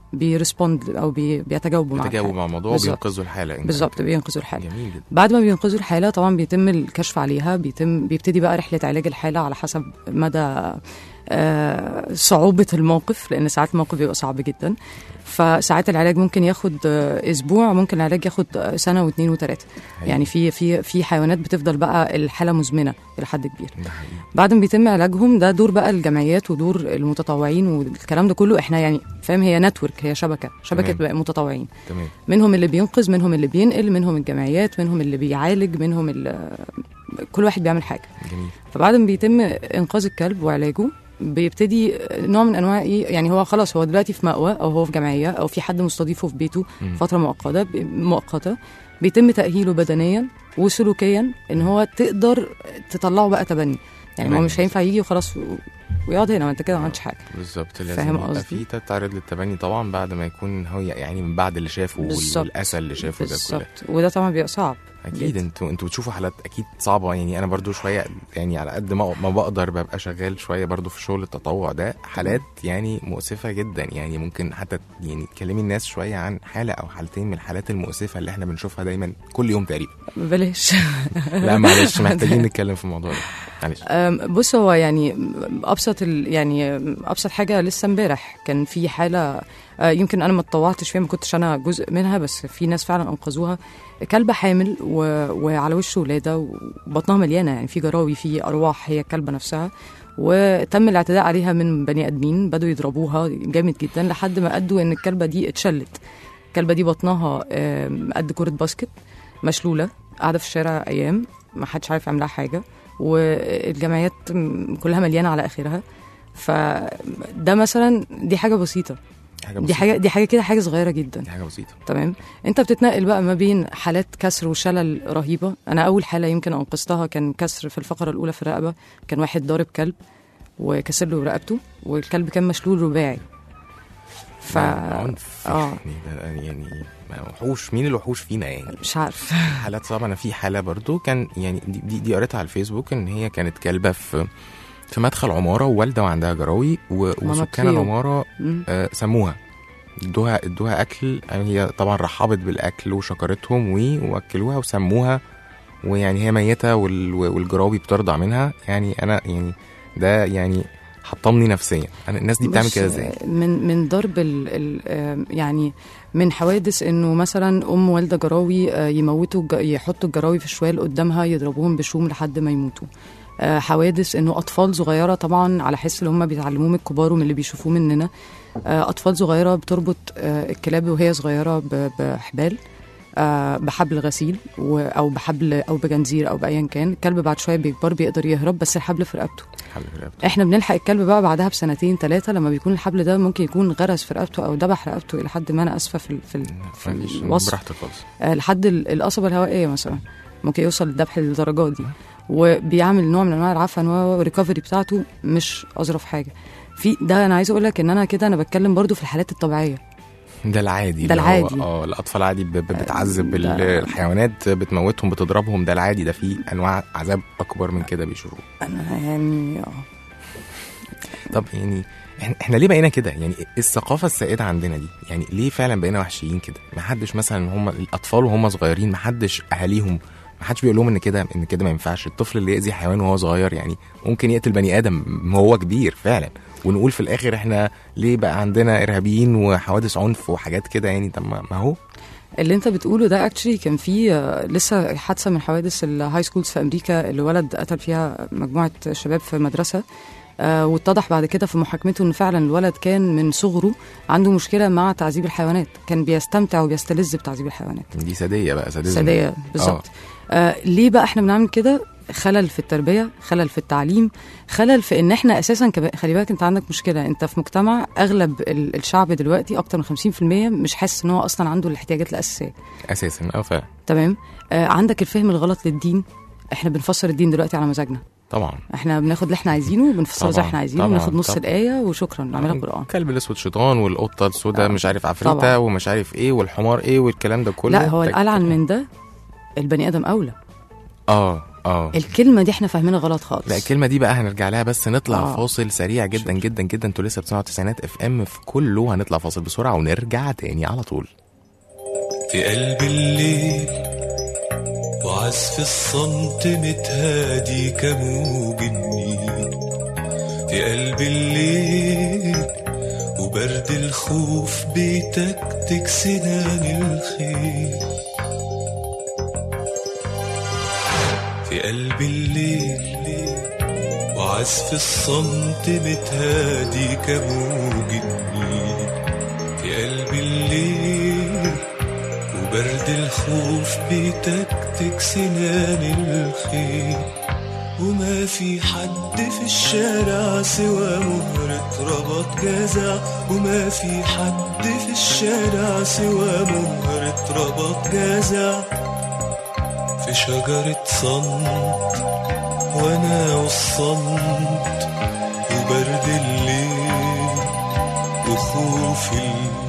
بيرسبوند او بي بيتجاوبوا مع بيتجاوبوا الحالة. مع الموضوع بالظبط. وبينقذوا الحاله إن- بالظبط بينقذوا الحاله جميل جدا بعد ما بينقذوا الحاله طبعا بيتم الكشف عليها بيتم بيبتدي بقى رحله علاج الحاله على حسب مدى آه، صعوبه الموقف لان ساعات الموقف بيبقى صعب جدا فساعات العلاج ممكن ياخد آه، اسبوع ممكن العلاج ياخد آه، سنه واثنين وثلاثه يعني في في في حيوانات بتفضل بقى الحاله مزمنه الى حد كبير ده حقيقي بعد ما بيتم علاجهم ده دور بقى الجمعيات ودور المتطوعين والكلام ده كله احنا يعني فاهم هي نتورك هي شبكه شبكه تمام. متطوعين تمام منهم اللي بينقذ منهم اللي بينقل منهم الجمعيات منهم اللي بيعالج منهم اللي كل واحد بيعمل حاجه جميل فبعد ما بيتم انقاذ الكلب وعلاجه بيبتدي نوع من انواع ايه يعني هو خلاص هو دلوقتي في مأوى او هو في جمعيه او في حد مستضيفه في بيته مم. فتره مؤقته مؤقته بيتم تاهيله بدنيا وسلوكيا ان هو تقدر تطلعه بقى تبني يعني هو تمام. مش هينفع يجي وخلاص و- ويقعد هنا ما انت كده ما عملتش حاجه بالظبط لازم فاهم يبقى قصدي؟ في تتعرض للتبني طبعا بعد ما يكون هو يعني من بعد اللي شافه وال- بالظبط. والاسى اللي شافه ده كله بالظبط وده طبعا بيبقى صعب اكيد جدا. انتوا انتوا بتشوفوا حالات اكيد صعبه يعني انا برضو شويه يعني على قد ما ما بقدر ببقى شغال شويه برضو في شغل التطوع ده حالات يعني مؤسفه جدا يعني ممكن حتى يعني تكلمي الناس شويه عن حاله او حالتين من الحالات المؤسفه اللي احنا بنشوفها دايما كل يوم تقريبا بلاش لا معلش محتاجين نتكلم في الموضوع ده معلش أم، بص هو يعني ابسط ال يعني ابسط حاجه لسه امبارح كان في حاله آه، يمكن انا ما اتطوعتش فيها ما كنتش انا جزء منها بس في ناس فعلا انقذوها كلبه حامل و... وعلى وش ولاده وبطنها مليانه يعني في جراوي في ارواح هي الكلبه نفسها وتم الاعتداء عليها من بني ادمين بدوا يضربوها جامد جدا لحد ما ادوا ان الكلبه دي اتشلت الكلبه دي بطنها آم، قد كره باسكت مشلوله قاعده في الشارع ايام ما حدش عارف يعمل لها حاجه والجمعيات م- كلها مليانه على اخرها فده مثلا دي حاجه بسيطه حاجه دي بسيطة. حاجه دي حاجه كده حاجه صغيره جدا دي حاجه بسيطه تمام انت بتتنقل بقى ما بين حالات كسر وشلل رهيبه انا اول حاله يمكن انقذتها كان كسر في الفقره الاولى في الرقبه كان واحد ضارب كلب وكسر له رقبته والكلب كان مشلول رباعي ف ده عنف اه يعني ده يعني ما وحوش مين الوحوش فينا يعني مش عارف حالات صعبة أنا في حالة برضو كان يعني دي, دي, دي قريتها على الفيسبوك إن هي كانت كلبة في في مدخل عمارة ووالدة وعندها جراوي و- وسكان كليو. العمارة مم. آه، سموها ادوها ادوها أكل يعني هي طبعا رحبت بالأكل وشكرتهم و- وأكلوها وسموها ويعني هي ميتة وال- والجراوي بترضع منها يعني أنا يعني ده يعني حطمني نفسيا أنا الناس دي بتعمل بص، كده ازاي؟ من من ضرب ال ال آم، يعني من حوادث انه مثلا ام والده جراوي آه، يموتوا الج- يحطوا الجراوي في الشوال قدامها يضربوهم بشوم لحد ما يموتوا آه، حوادث انه اطفال صغيره طبعا على حس اللي هم بيتعلموه من الكبار ومن اللي بيشوفوه مننا آه، اطفال صغيره بتربط آه، الكلاب وهي صغيره ب- بحبال آه، بحبل غسيل و- او بحبل او بجنزير او بايا كان الكلب بعد شويه بيكبر بيقدر يهرب بس الحبل في رقبته حل في رقبته. احنا بنلحق الكلب بقى بعدها بسنتين ثلاثه لما بيكون الحبل ده ممكن يكون غرس في رقبته او ذبح رقبته الى حد ما انا اسفه في ال- في, ال- في معلش، الوصف براحتك خالص آه لحد ال- القصبه الهوائيه مثلا ممكن يوصل للذبح للدرجات دي وبيعمل نوع من انواع العفن والريكفري بتاعته مش اظرف حاجه في ده انا عايزه اقول لك ان انا كده انا بتكلم برضو في الحالات الطبيعيه ده العادي ده اللي هو- العادي. اه الاطفال عادي ب- ب- بتعذب ده- ال- الحيوانات بتموتهم بتضربهم ده العادي ده في انواع عذاب اكبر من كده بيشوفوه انا يعني اه طب يعني احنا احنا ليه بقينا كده يعني الثقافه السائده عندنا دي يعني ليه فعلا بقينا وحشيين كده ما حدش مثلا هم الاطفال وهم صغيرين ما حدش اهاليهم ما حدش بيقول لهم ان كده ان كده ما ينفعش الطفل اللي يأذي حيوان وهو صغير يعني ممكن يقتل بني ادم وهو كبير فعلا ونقول في الاخر احنا ليه بقى عندنا ارهابيين وحوادث عنف وحاجات كده يعني طب ما ما هو اللي انت بتقوله ده اكشلي كان في آه، لسه حادثه من حوادث الهاي سكولز في امريكا اللي ولد قتل فيها مجموعه شباب في مدرسه آه واتضح بعد كده في محاكمته ان فعلا الولد كان من صغره عنده مشكله مع تعذيب الحيوانات كان بيستمتع وبيستلذ بتعذيب الحيوانات دي ساديه بقى ساديزم ساديه بالظبط آه ليه بقى احنا بنعمل كده خلل في التربيه خلل في التعليم خلل في ان احنا اساسا كب... خلي بالك انت عندك مشكله انت في مجتمع اغلب ال- الشعب دلوقتي اكتر من 50% مش حاسس ان هو اصلا عنده الاحتياجات الاساسيه اساسا اه فعلا تمام آه عندك الفهم الغلط للدين احنا بنفسر الدين دلوقتي على مزاجنا طبعا احنا بناخد اللي احنا عايزينه وبنفسره زي طبعاً، احنا عايزينه طبعاً، وناخد نص طبعاً. الايه وشكرا نعملها قران الكلب الاسود شيطان والقطه السوداء آه. مش عارف عفريته طبعاً. ومش عارف ايه والحمار ايه والكلام ده كله لا هو تك- الالعن من ده البني ادم اولى اه اه الكلمه دي احنا فاهمينها غلط خالص لا الكلمه دي بقى هنرجع لها بس نطلع آه. آه. فاصل سريع جدا جدا جدا انتوا لسه بتسمعوا تسعينات اف ام في كله هنطلع فاصل بسرعه ونرجع تاني على طول في قلب الليل وعزف الصمت متهادي كموج النيل في قلب الليل وبرد الخوف بيتكتك سنان الخيل في قلب الليل وعزف الصمت متهادي كموج النيل في قلب الليل وبرد الخوف بيتكتك سنان الخيل وما في حد في الشارع سوى مهرة ربط جزع وما في حد في الشارع سوى مهرة ربط جزع في شجرة صمت وانا والصمت وبرد الليل وخوف الليل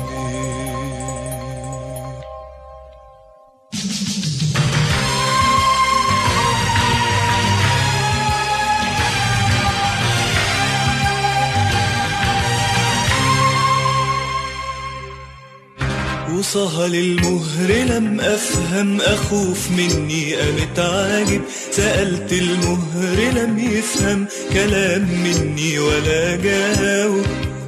وصهل المهر لم أفهم أخوف مني قامت عاجب سألت المهر لم يفهم كلام مني ولا جاوب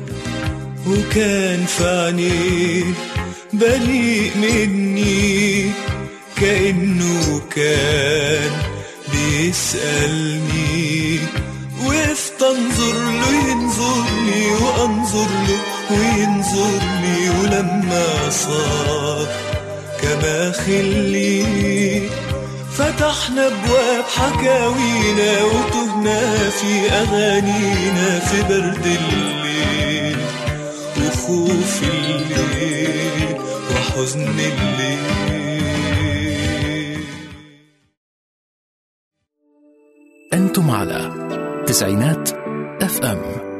وكان في عينيه بريء مني كأنه كان بيسألني وقفت انظر له ينظرني وانظر له وينظرني ولما صار كما خلي فتحنا ابواب حكاوينا وتهنا في اغانينا في برد الليل وخوف الليل وحزن الليل أنتم على تسعينات اف ام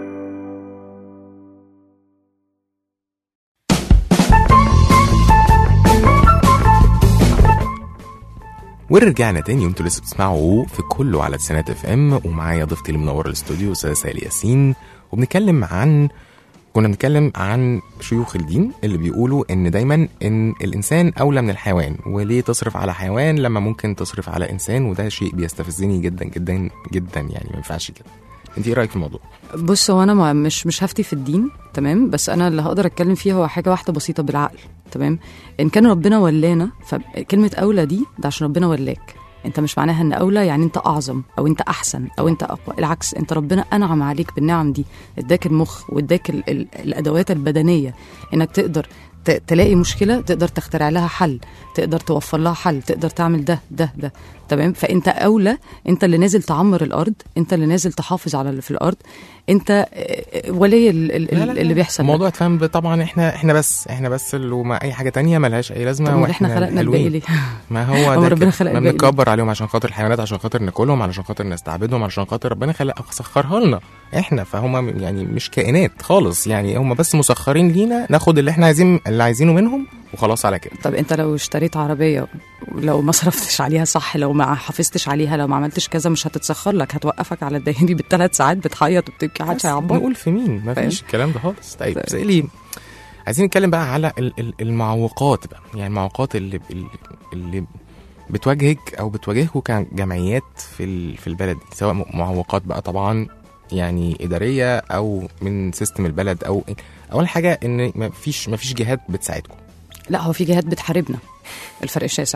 ورجعنا تاني وانتوا لسه بتسمعوا في كله على تسعينات اف ام ومعايا ضيفتي اللي منوره الاستوديو استاذه سالي ياسين وبنتكلم عن كنا بنتكلم عن شيوخ الدين اللي بيقولوا ان دايما ان الانسان اولى من الحيوان وليه تصرف على حيوان لما ممكن تصرف على انسان وده شيء بيستفزني جدا جدا جدا يعني ما ينفعش كده انت ايه رايك في الموضوع بص هو انا ما- مش مش هفتي في الدين تمام بس انا اللي هقدر اتكلم فيه هو حاجه واحده بسيطه بالعقل تمام ان كان ربنا ولانا فكلمه اولى دي ده عشان ربنا ولاك انت مش معناها ان اولى يعني انت اعظم او انت احسن او انت اقوى العكس انت ربنا انعم عليك بالنعم دي اداك المخ واداك ال- ال- الادوات البدنيه انك تقدر ت- تلاقي مشكله تقدر تخترع لها حل تقدر توفر لها حل تقدر تعمل ده ده ده تمام فانت اولى انت اللي نازل تعمر الارض انت اللي نازل تحافظ على اللي في الارض انت آه، ولي ال- ال- اللي بيحصل ده. الموضوع اتفهم طبعا احنا احنا بس احنا بس اللي وما اي حاجه تانية ملهاش اي لازمه طب ما احنا واحنا خلقنا الباقي الحلوين. ليه ما هو هو ده ربنا كده. خلق ما الباقي بنكبر عليهم عشان خاطر الحيوانات عشان خاطر ناكلهم علشان خاطر نستعبدهم علشان خاطر ربنا خلق سخرها لنا احنا فهم يعني مش كائنات خالص يعني هم بس مسخرين لينا ناخد اللي احنا عايزين اللي عايزينه منهم وخلاص على كده طب انت لو اشتريت عربيه لو ما صرفتش عليها صح لو ما حافظتش عليها لو ما عملتش كذا مش هتتسخر لك هتوقفك على الدائري بالثلاث ساعات بتعيط وبتبكي محدش بس هيعبرك نقول في مين ما فاهم؟ فيش الكلام ده خالص طيب طيب. سألي عايزين نتكلم بقى على ال- ال- المعوقات بقى يعني المعوقات اللي اللي- اللي بتواجهك او بتواجهكم كجمعيات في ال- في البلد دي سواء م- معوقات بقى طبعا يعني اداريه او من سيستم البلد او اول حاجه ان ما فيش ما فيش جهات بتساعدكم لا هو في جهات بتحاربنا الفرق شاسع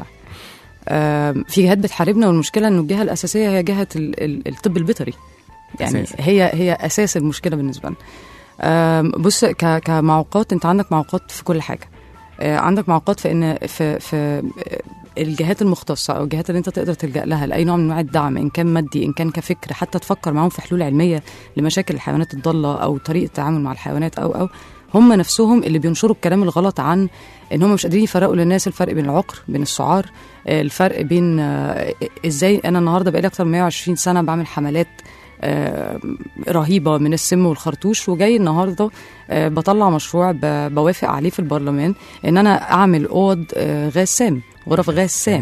آم، في جهات بتحاربنا والمشكله انه الجهه الاساسيه هي جهه ال- ال- الطب البيطري يعني أساسي. هي هي اساس المشكله بالنسبه لنا آم، بص ك- كمعوقات انت عندك معوقات في كل حاجه آه، عندك معوقات في ان في في آه، الجهات المختصه او الجهات اللي انت تقدر تلجا لها لاي نوع من انواع الدعم ان كان مادي ان كان كفكر حتى تفكر معاهم في حلول علميه لمشاكل الحيوانات الضاله او طريقه التعامل مع الحيوانات او او هم نفسهم اللي بينشروا الكلام الغلط عن ان هم مش قادرين يفرقوا للناس الفرق بين العقر بين السعار آه، الفرق بين آه، ازاي انا النهارده بقالي اكتر من 120 سنه بعمل حملات آه، رهيبه من السم والخرطوش وجاي النهارده آه، بطلع مشروع ب- بوافق عليه في البرلمان ان انا اعمل اوض آه، غاز سام غرف غاز سام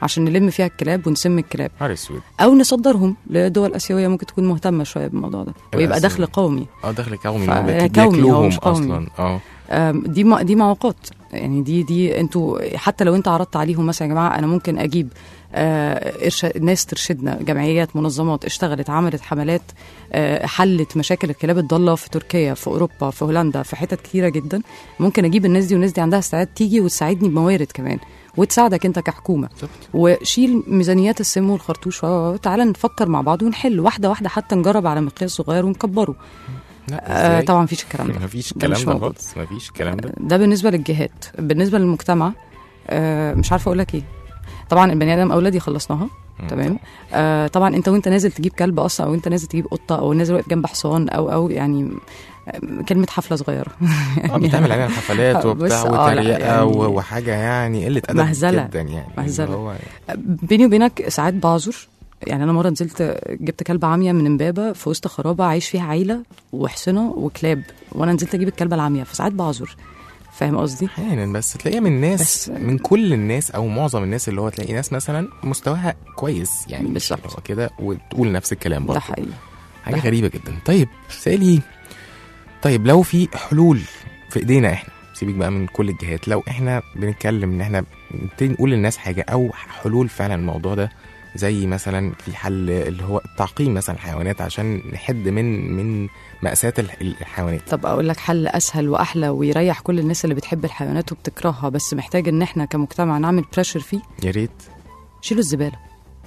عشان نلم فيها الكلاب ونسم الكلاب نهار اسود او نصدرهم لدول اسيويه ممكن تكون مهتمه شويه بالموضوع ده ويبقى آسيوية. دخل قومي اه دخل كومي ف- إن هو بياك- كومي، هو بياكلوهم مش قومي. اصلا اه آم، دي م- دي معوقات يعني دي دي انتوا حتى لو انت عرضت عليهم مثلا يا جماعه انا ممكن اجيب آه، إرشا- ناس ترشدنا جمعيات منظمات اشتغلت عملت حملات آه، حلت مشاكل الكلاب الضاله في تركيا في اوروبا في هولندا في حتت كتيره جدا ممكن اجيب الناس دي والناس دي عندها استعداد تيجي وتساعدني بموارد كمان وتساعدك انت كحكومه وشيل ميزانيات السم والخرطوش وتعالى نفكر مع بعض ونحل واحده واحده حتى نجرب على مقياس صغير ونكبره لا آه إزاي؟ طبعا مفيش الكلام ده مفيش ده الكلام مش ده موجود. خالص مفيش الكلام ده ده بالنسبه للجهات بالنسبه للمجتمع آه مش عارفه اقول لك ايه طبعا البني ادم اولادي خلصناها تمام آه طبعا انت وانت نازل تجيب كلب اصلا او انت نازل تجيب قطه او نازل واقف جنب حصان او او يعني آه، كلمه حفله صغيره اه بتعمل عليها حفلات بص، وبتاع آه، لا، وتريقه يعني- و- وحاجه يعني قله ادب مهزلة. جدا يعني مهزلة. اللي هو بيني وبينك ساعات بعذر يعني انا مره نزلت جبت كلبه عاميه من امبابه في وسط خرابه عايش فيها عيله وحصنه وكلاب وانا نزلت اجيب الكلبه العاميه فساعات بعذر فاهم قصدي؟ احيانا بس تلاقيها من ناس بس- من كل الناس او معظم الناس اللي هو تلاقي ناس مثلا مستواها كويس يعني مش بالظبط. اللي هو كده وتقول نفس الكلام ده برضه حقيقي حاجه غريبه جدا طيب سالي طيب لو في حلول في ايدينا احنا سيبك بقى من كل الجهات لو احنا بنتكلم ان احنا نبتدي نقول للناس حاجه او حلول فعلا الموضوع ده زي مثلا في حل اللي هو تعقيم مثلا الحيوانات عشان نحد من من مأساة الح- الحيوانات طب اقول لك حل اسهل واحلى ويريح كل الناس اللي بتحب الحيوانات وبتكرهها بس محتاج ان احنا كمجتمع نعمل بريشر فيه يا ريت شيلوا الزباله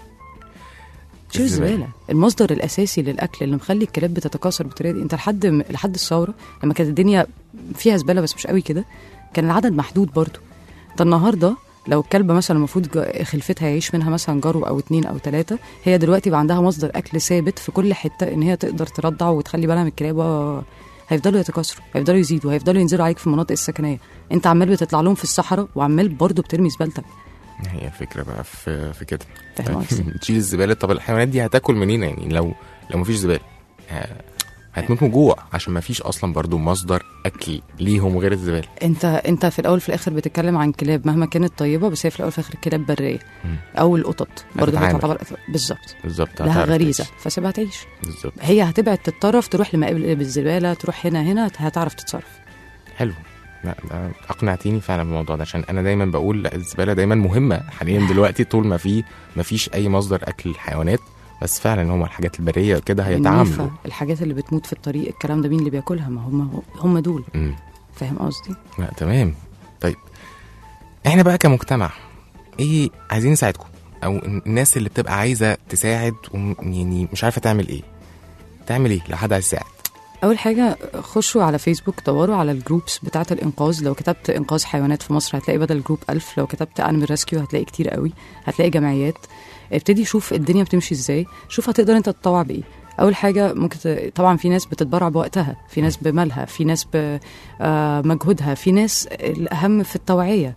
شيلوا الزبالة. الزباله المصدر الاساسي للاكل اللي مخلي الكلاب بتتكاثر بالطريقه دي انت لحد م- لحد الثوره لما كانت الدنيا فيها زباله بس مش قوي كده كان العدد محدود برضو انت النهارده لو الكلبه مثلا المفروض جا- خلفتها يعيش منها مثلا جرو او اتنين او تلاته هي دلوقتي بقى عندها مصدر اكل ثابت في كل حته ان هي تقدر ترضع وتخلي بالها من الكلاب و- هيفضلوا يتكاثروا هيفضلوا يزيدوا هيفضلوا ينزلوا عليك في المناطق السكنيه انت عمال بتطلع لهم في الصحراء وعمال برضو بترمي زبالتك هي الفكرة بقى في في كده فاهم قصدي؟ تشيل الزبالة طب الحيوانات دي هتاكل منين يعني لو لو مفيش زبالة ه- هتموت من جوع عشان مفيش اصلا برضو مصدر اكل ليهم غير الزبالة انت انت في الاول في الاخر بتتكلم عن كلاب مهما كانت طيبه بس هي في الاول في الاخر كلاب بريه او القطط برضه هي هتتعامل. تعتبر بالظبط بالظبط لها هتعرف غريزه تعيش. فسيبها تعيش بالظبط هي هتبعد تتطرف تروح لمقابل بالزباله تروح هنا هنا هتعرف تتصرف حلو لا ده اقنعتيني فعلا بالموضوع ده عشان انا دايما بقول لا الزباله دايما مهمه حاليا دلوقتي طول ما في ما فيش اي مصدر اكل للحيوانات بس فعلا هم الحاجات البريه كده هيتعاملوا النيفة، الحاجات اللي بتموت في الطريق الكلام ده مين اللي بياكلها ما هم هم دول مم. فاهم قصدي لا تمام طيب احنا بقى كمجتمع ايه عايزين نساعدكم او الناس اللي بتبقى عايزه تساعد وم- يعني مش عارفه تعمل ايه تعمل ايه لو حد عايز يساعد اول حاجه خشوا على فيسبوك دوروا على الجروبس بتاعه الانقاذ لو كتبت انقاذ حيوانات في مصر هتلاقي بدل جروب ألف لو كتبت انيمال ريسكيو هتلاقي كتير قوي هتلاقي جمعيات ابتدي شوف الدنيا بتمشي ازاي شوف هتقدر انت تتطوع بايه اول حاجه ممكن ت... طبعا في ناس بتتبرع بوقتها في ناس بمالها في ناس بمجهودها في ناس الاهم في التوعيه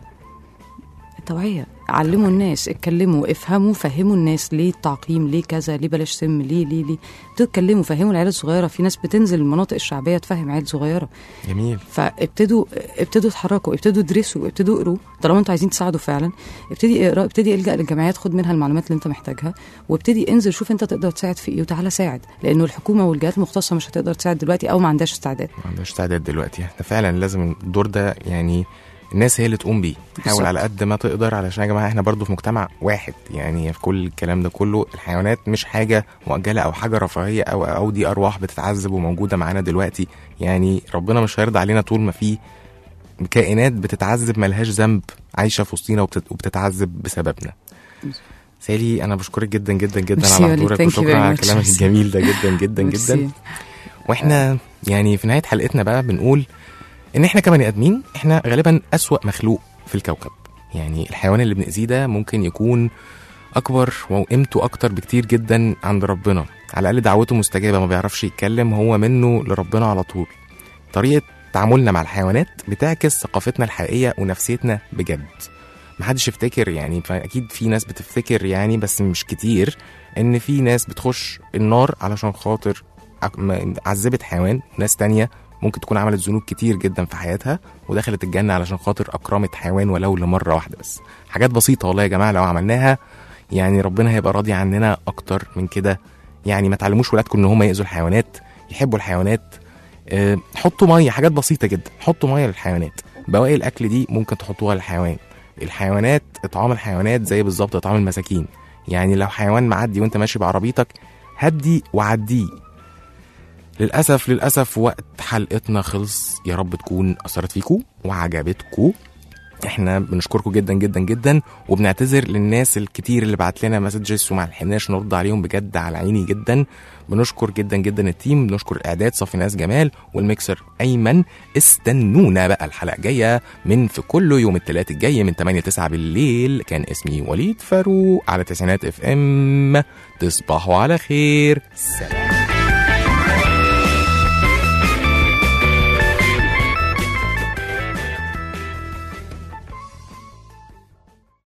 التوعيه علموا الناس اتكلموا افهموا فهموا الناس ليه التعقيم ليه كذا ليه بلاش سم ليه ليه ليه ابتدوا اتكلموا فهموا العيال الصغيره في ناس بتنزل المناطق الشعبيه تفهم عيال صغيره جميل فابتدوا ابتدوا اتحركوا ابتدوا ادرسوا ابتدوا اقروا طالما انتوا عايزين تساعدوا فعلا ابتدي اقرا ابتدي الجا للجمعيات خد منها المعلومات اللي انت محتاجها وابتدي انزل شوف انت تقدر تساعد في ايه وتعالى ساعد لانه الحكومه والجهات المختصه مش هتقدر تساعد دلوقتي او ما عندهاش استعداد ما عندهاش استعداد دلوقتي احنا فعلا لازم الدور ده يعني الناس هي اللي تقوم بيه حاول بالظبط. على قد ما تقدر علشان يا جماعه احنا برضو في مجتمع واحد يعني في كل الكلام ده كله الحيوانات مش حاجه مؤجله او حاجه رفاهيه او او دي ارواح بتتعذب وموجوده معانا دلوقتي يعني ربنا مش هيرضى علينا طول ما في كائنات بتتعذب ملهاش ذنب عايشه في وسطينا وبتت- وبتتعذب بسببنا سالي انا بشكرك جدا جدا جدا ميرسي على وليد. حضورك Thank you وشكرا very على much. كلامك الجميل ده جدا جدا ميرسي. جدا واحنا يعني في نهايه حلقتنا بقى بنقول ان احنا كبني ادمين احنا غالبا اسوا مخلوق في الكوكب يعني الحيوان اللي بنأذيه ده ممكن يكون اكبر وقيمته اكتر بكتير جدا عند ربنا على الاقل دعوته مستجابه ما بيعرفش يتكلم هو منه لربنا على طول طريقه تعاملنا مع الحيوانات بتعكس ثقافتنا الحقيقيه ونفسيتنا بجد محدش يفتكر يعني فاكيد في ناس بتفتكر يعني بس مش كتير ان في ناس بتخش النار علشان خاطر ع- م- عذبت حيوان ناس تانية ممكن تكون عملت ذنوب كتير جدا في حياتها ودخلت الجنه علشان خاطر اكرمت حيوان ولو لمره واحده بس حاجات بسيطه والله يا جماعه لو عملناها يعني ربنا هيبقى راضي عننا اكتر من كده يعني ما تعلموش ولادكم ان هم يأذوا الحيوانات يحبوا الحيوانات أه حطوا ميه حاجات بسيطه جدا حطوا ميه للحيوانات بواقي الاكل دي ممكن تحطوها للحيوان الحيوانات اطعام الحيوانات زي بالظبط اطعام المساكين يعني لو حيوان معدي وانت ماشي بعربيتك هدي وعديه للأسف للأسف وقت حلقتنا خلص يا رب تكون أثرت فيكم وعجبتكم احنا بنشكركم جدا جدا جدا وبنعتذر للناس الكتير اللي بعت لنا مسجز وما لحقناش نرد عليهم بجد على عيني جدا بنشكر جدا جدا التيم بنشكر الاعداد صافي ناس جمال والميكسر ايمن استنونا بقى الحلقه جايه من في كل يوم الثلاث الجاي من 8 9 بالليل كان اسمي وليد فاروق على تسعينات اف ام تصبحوا على خير سلام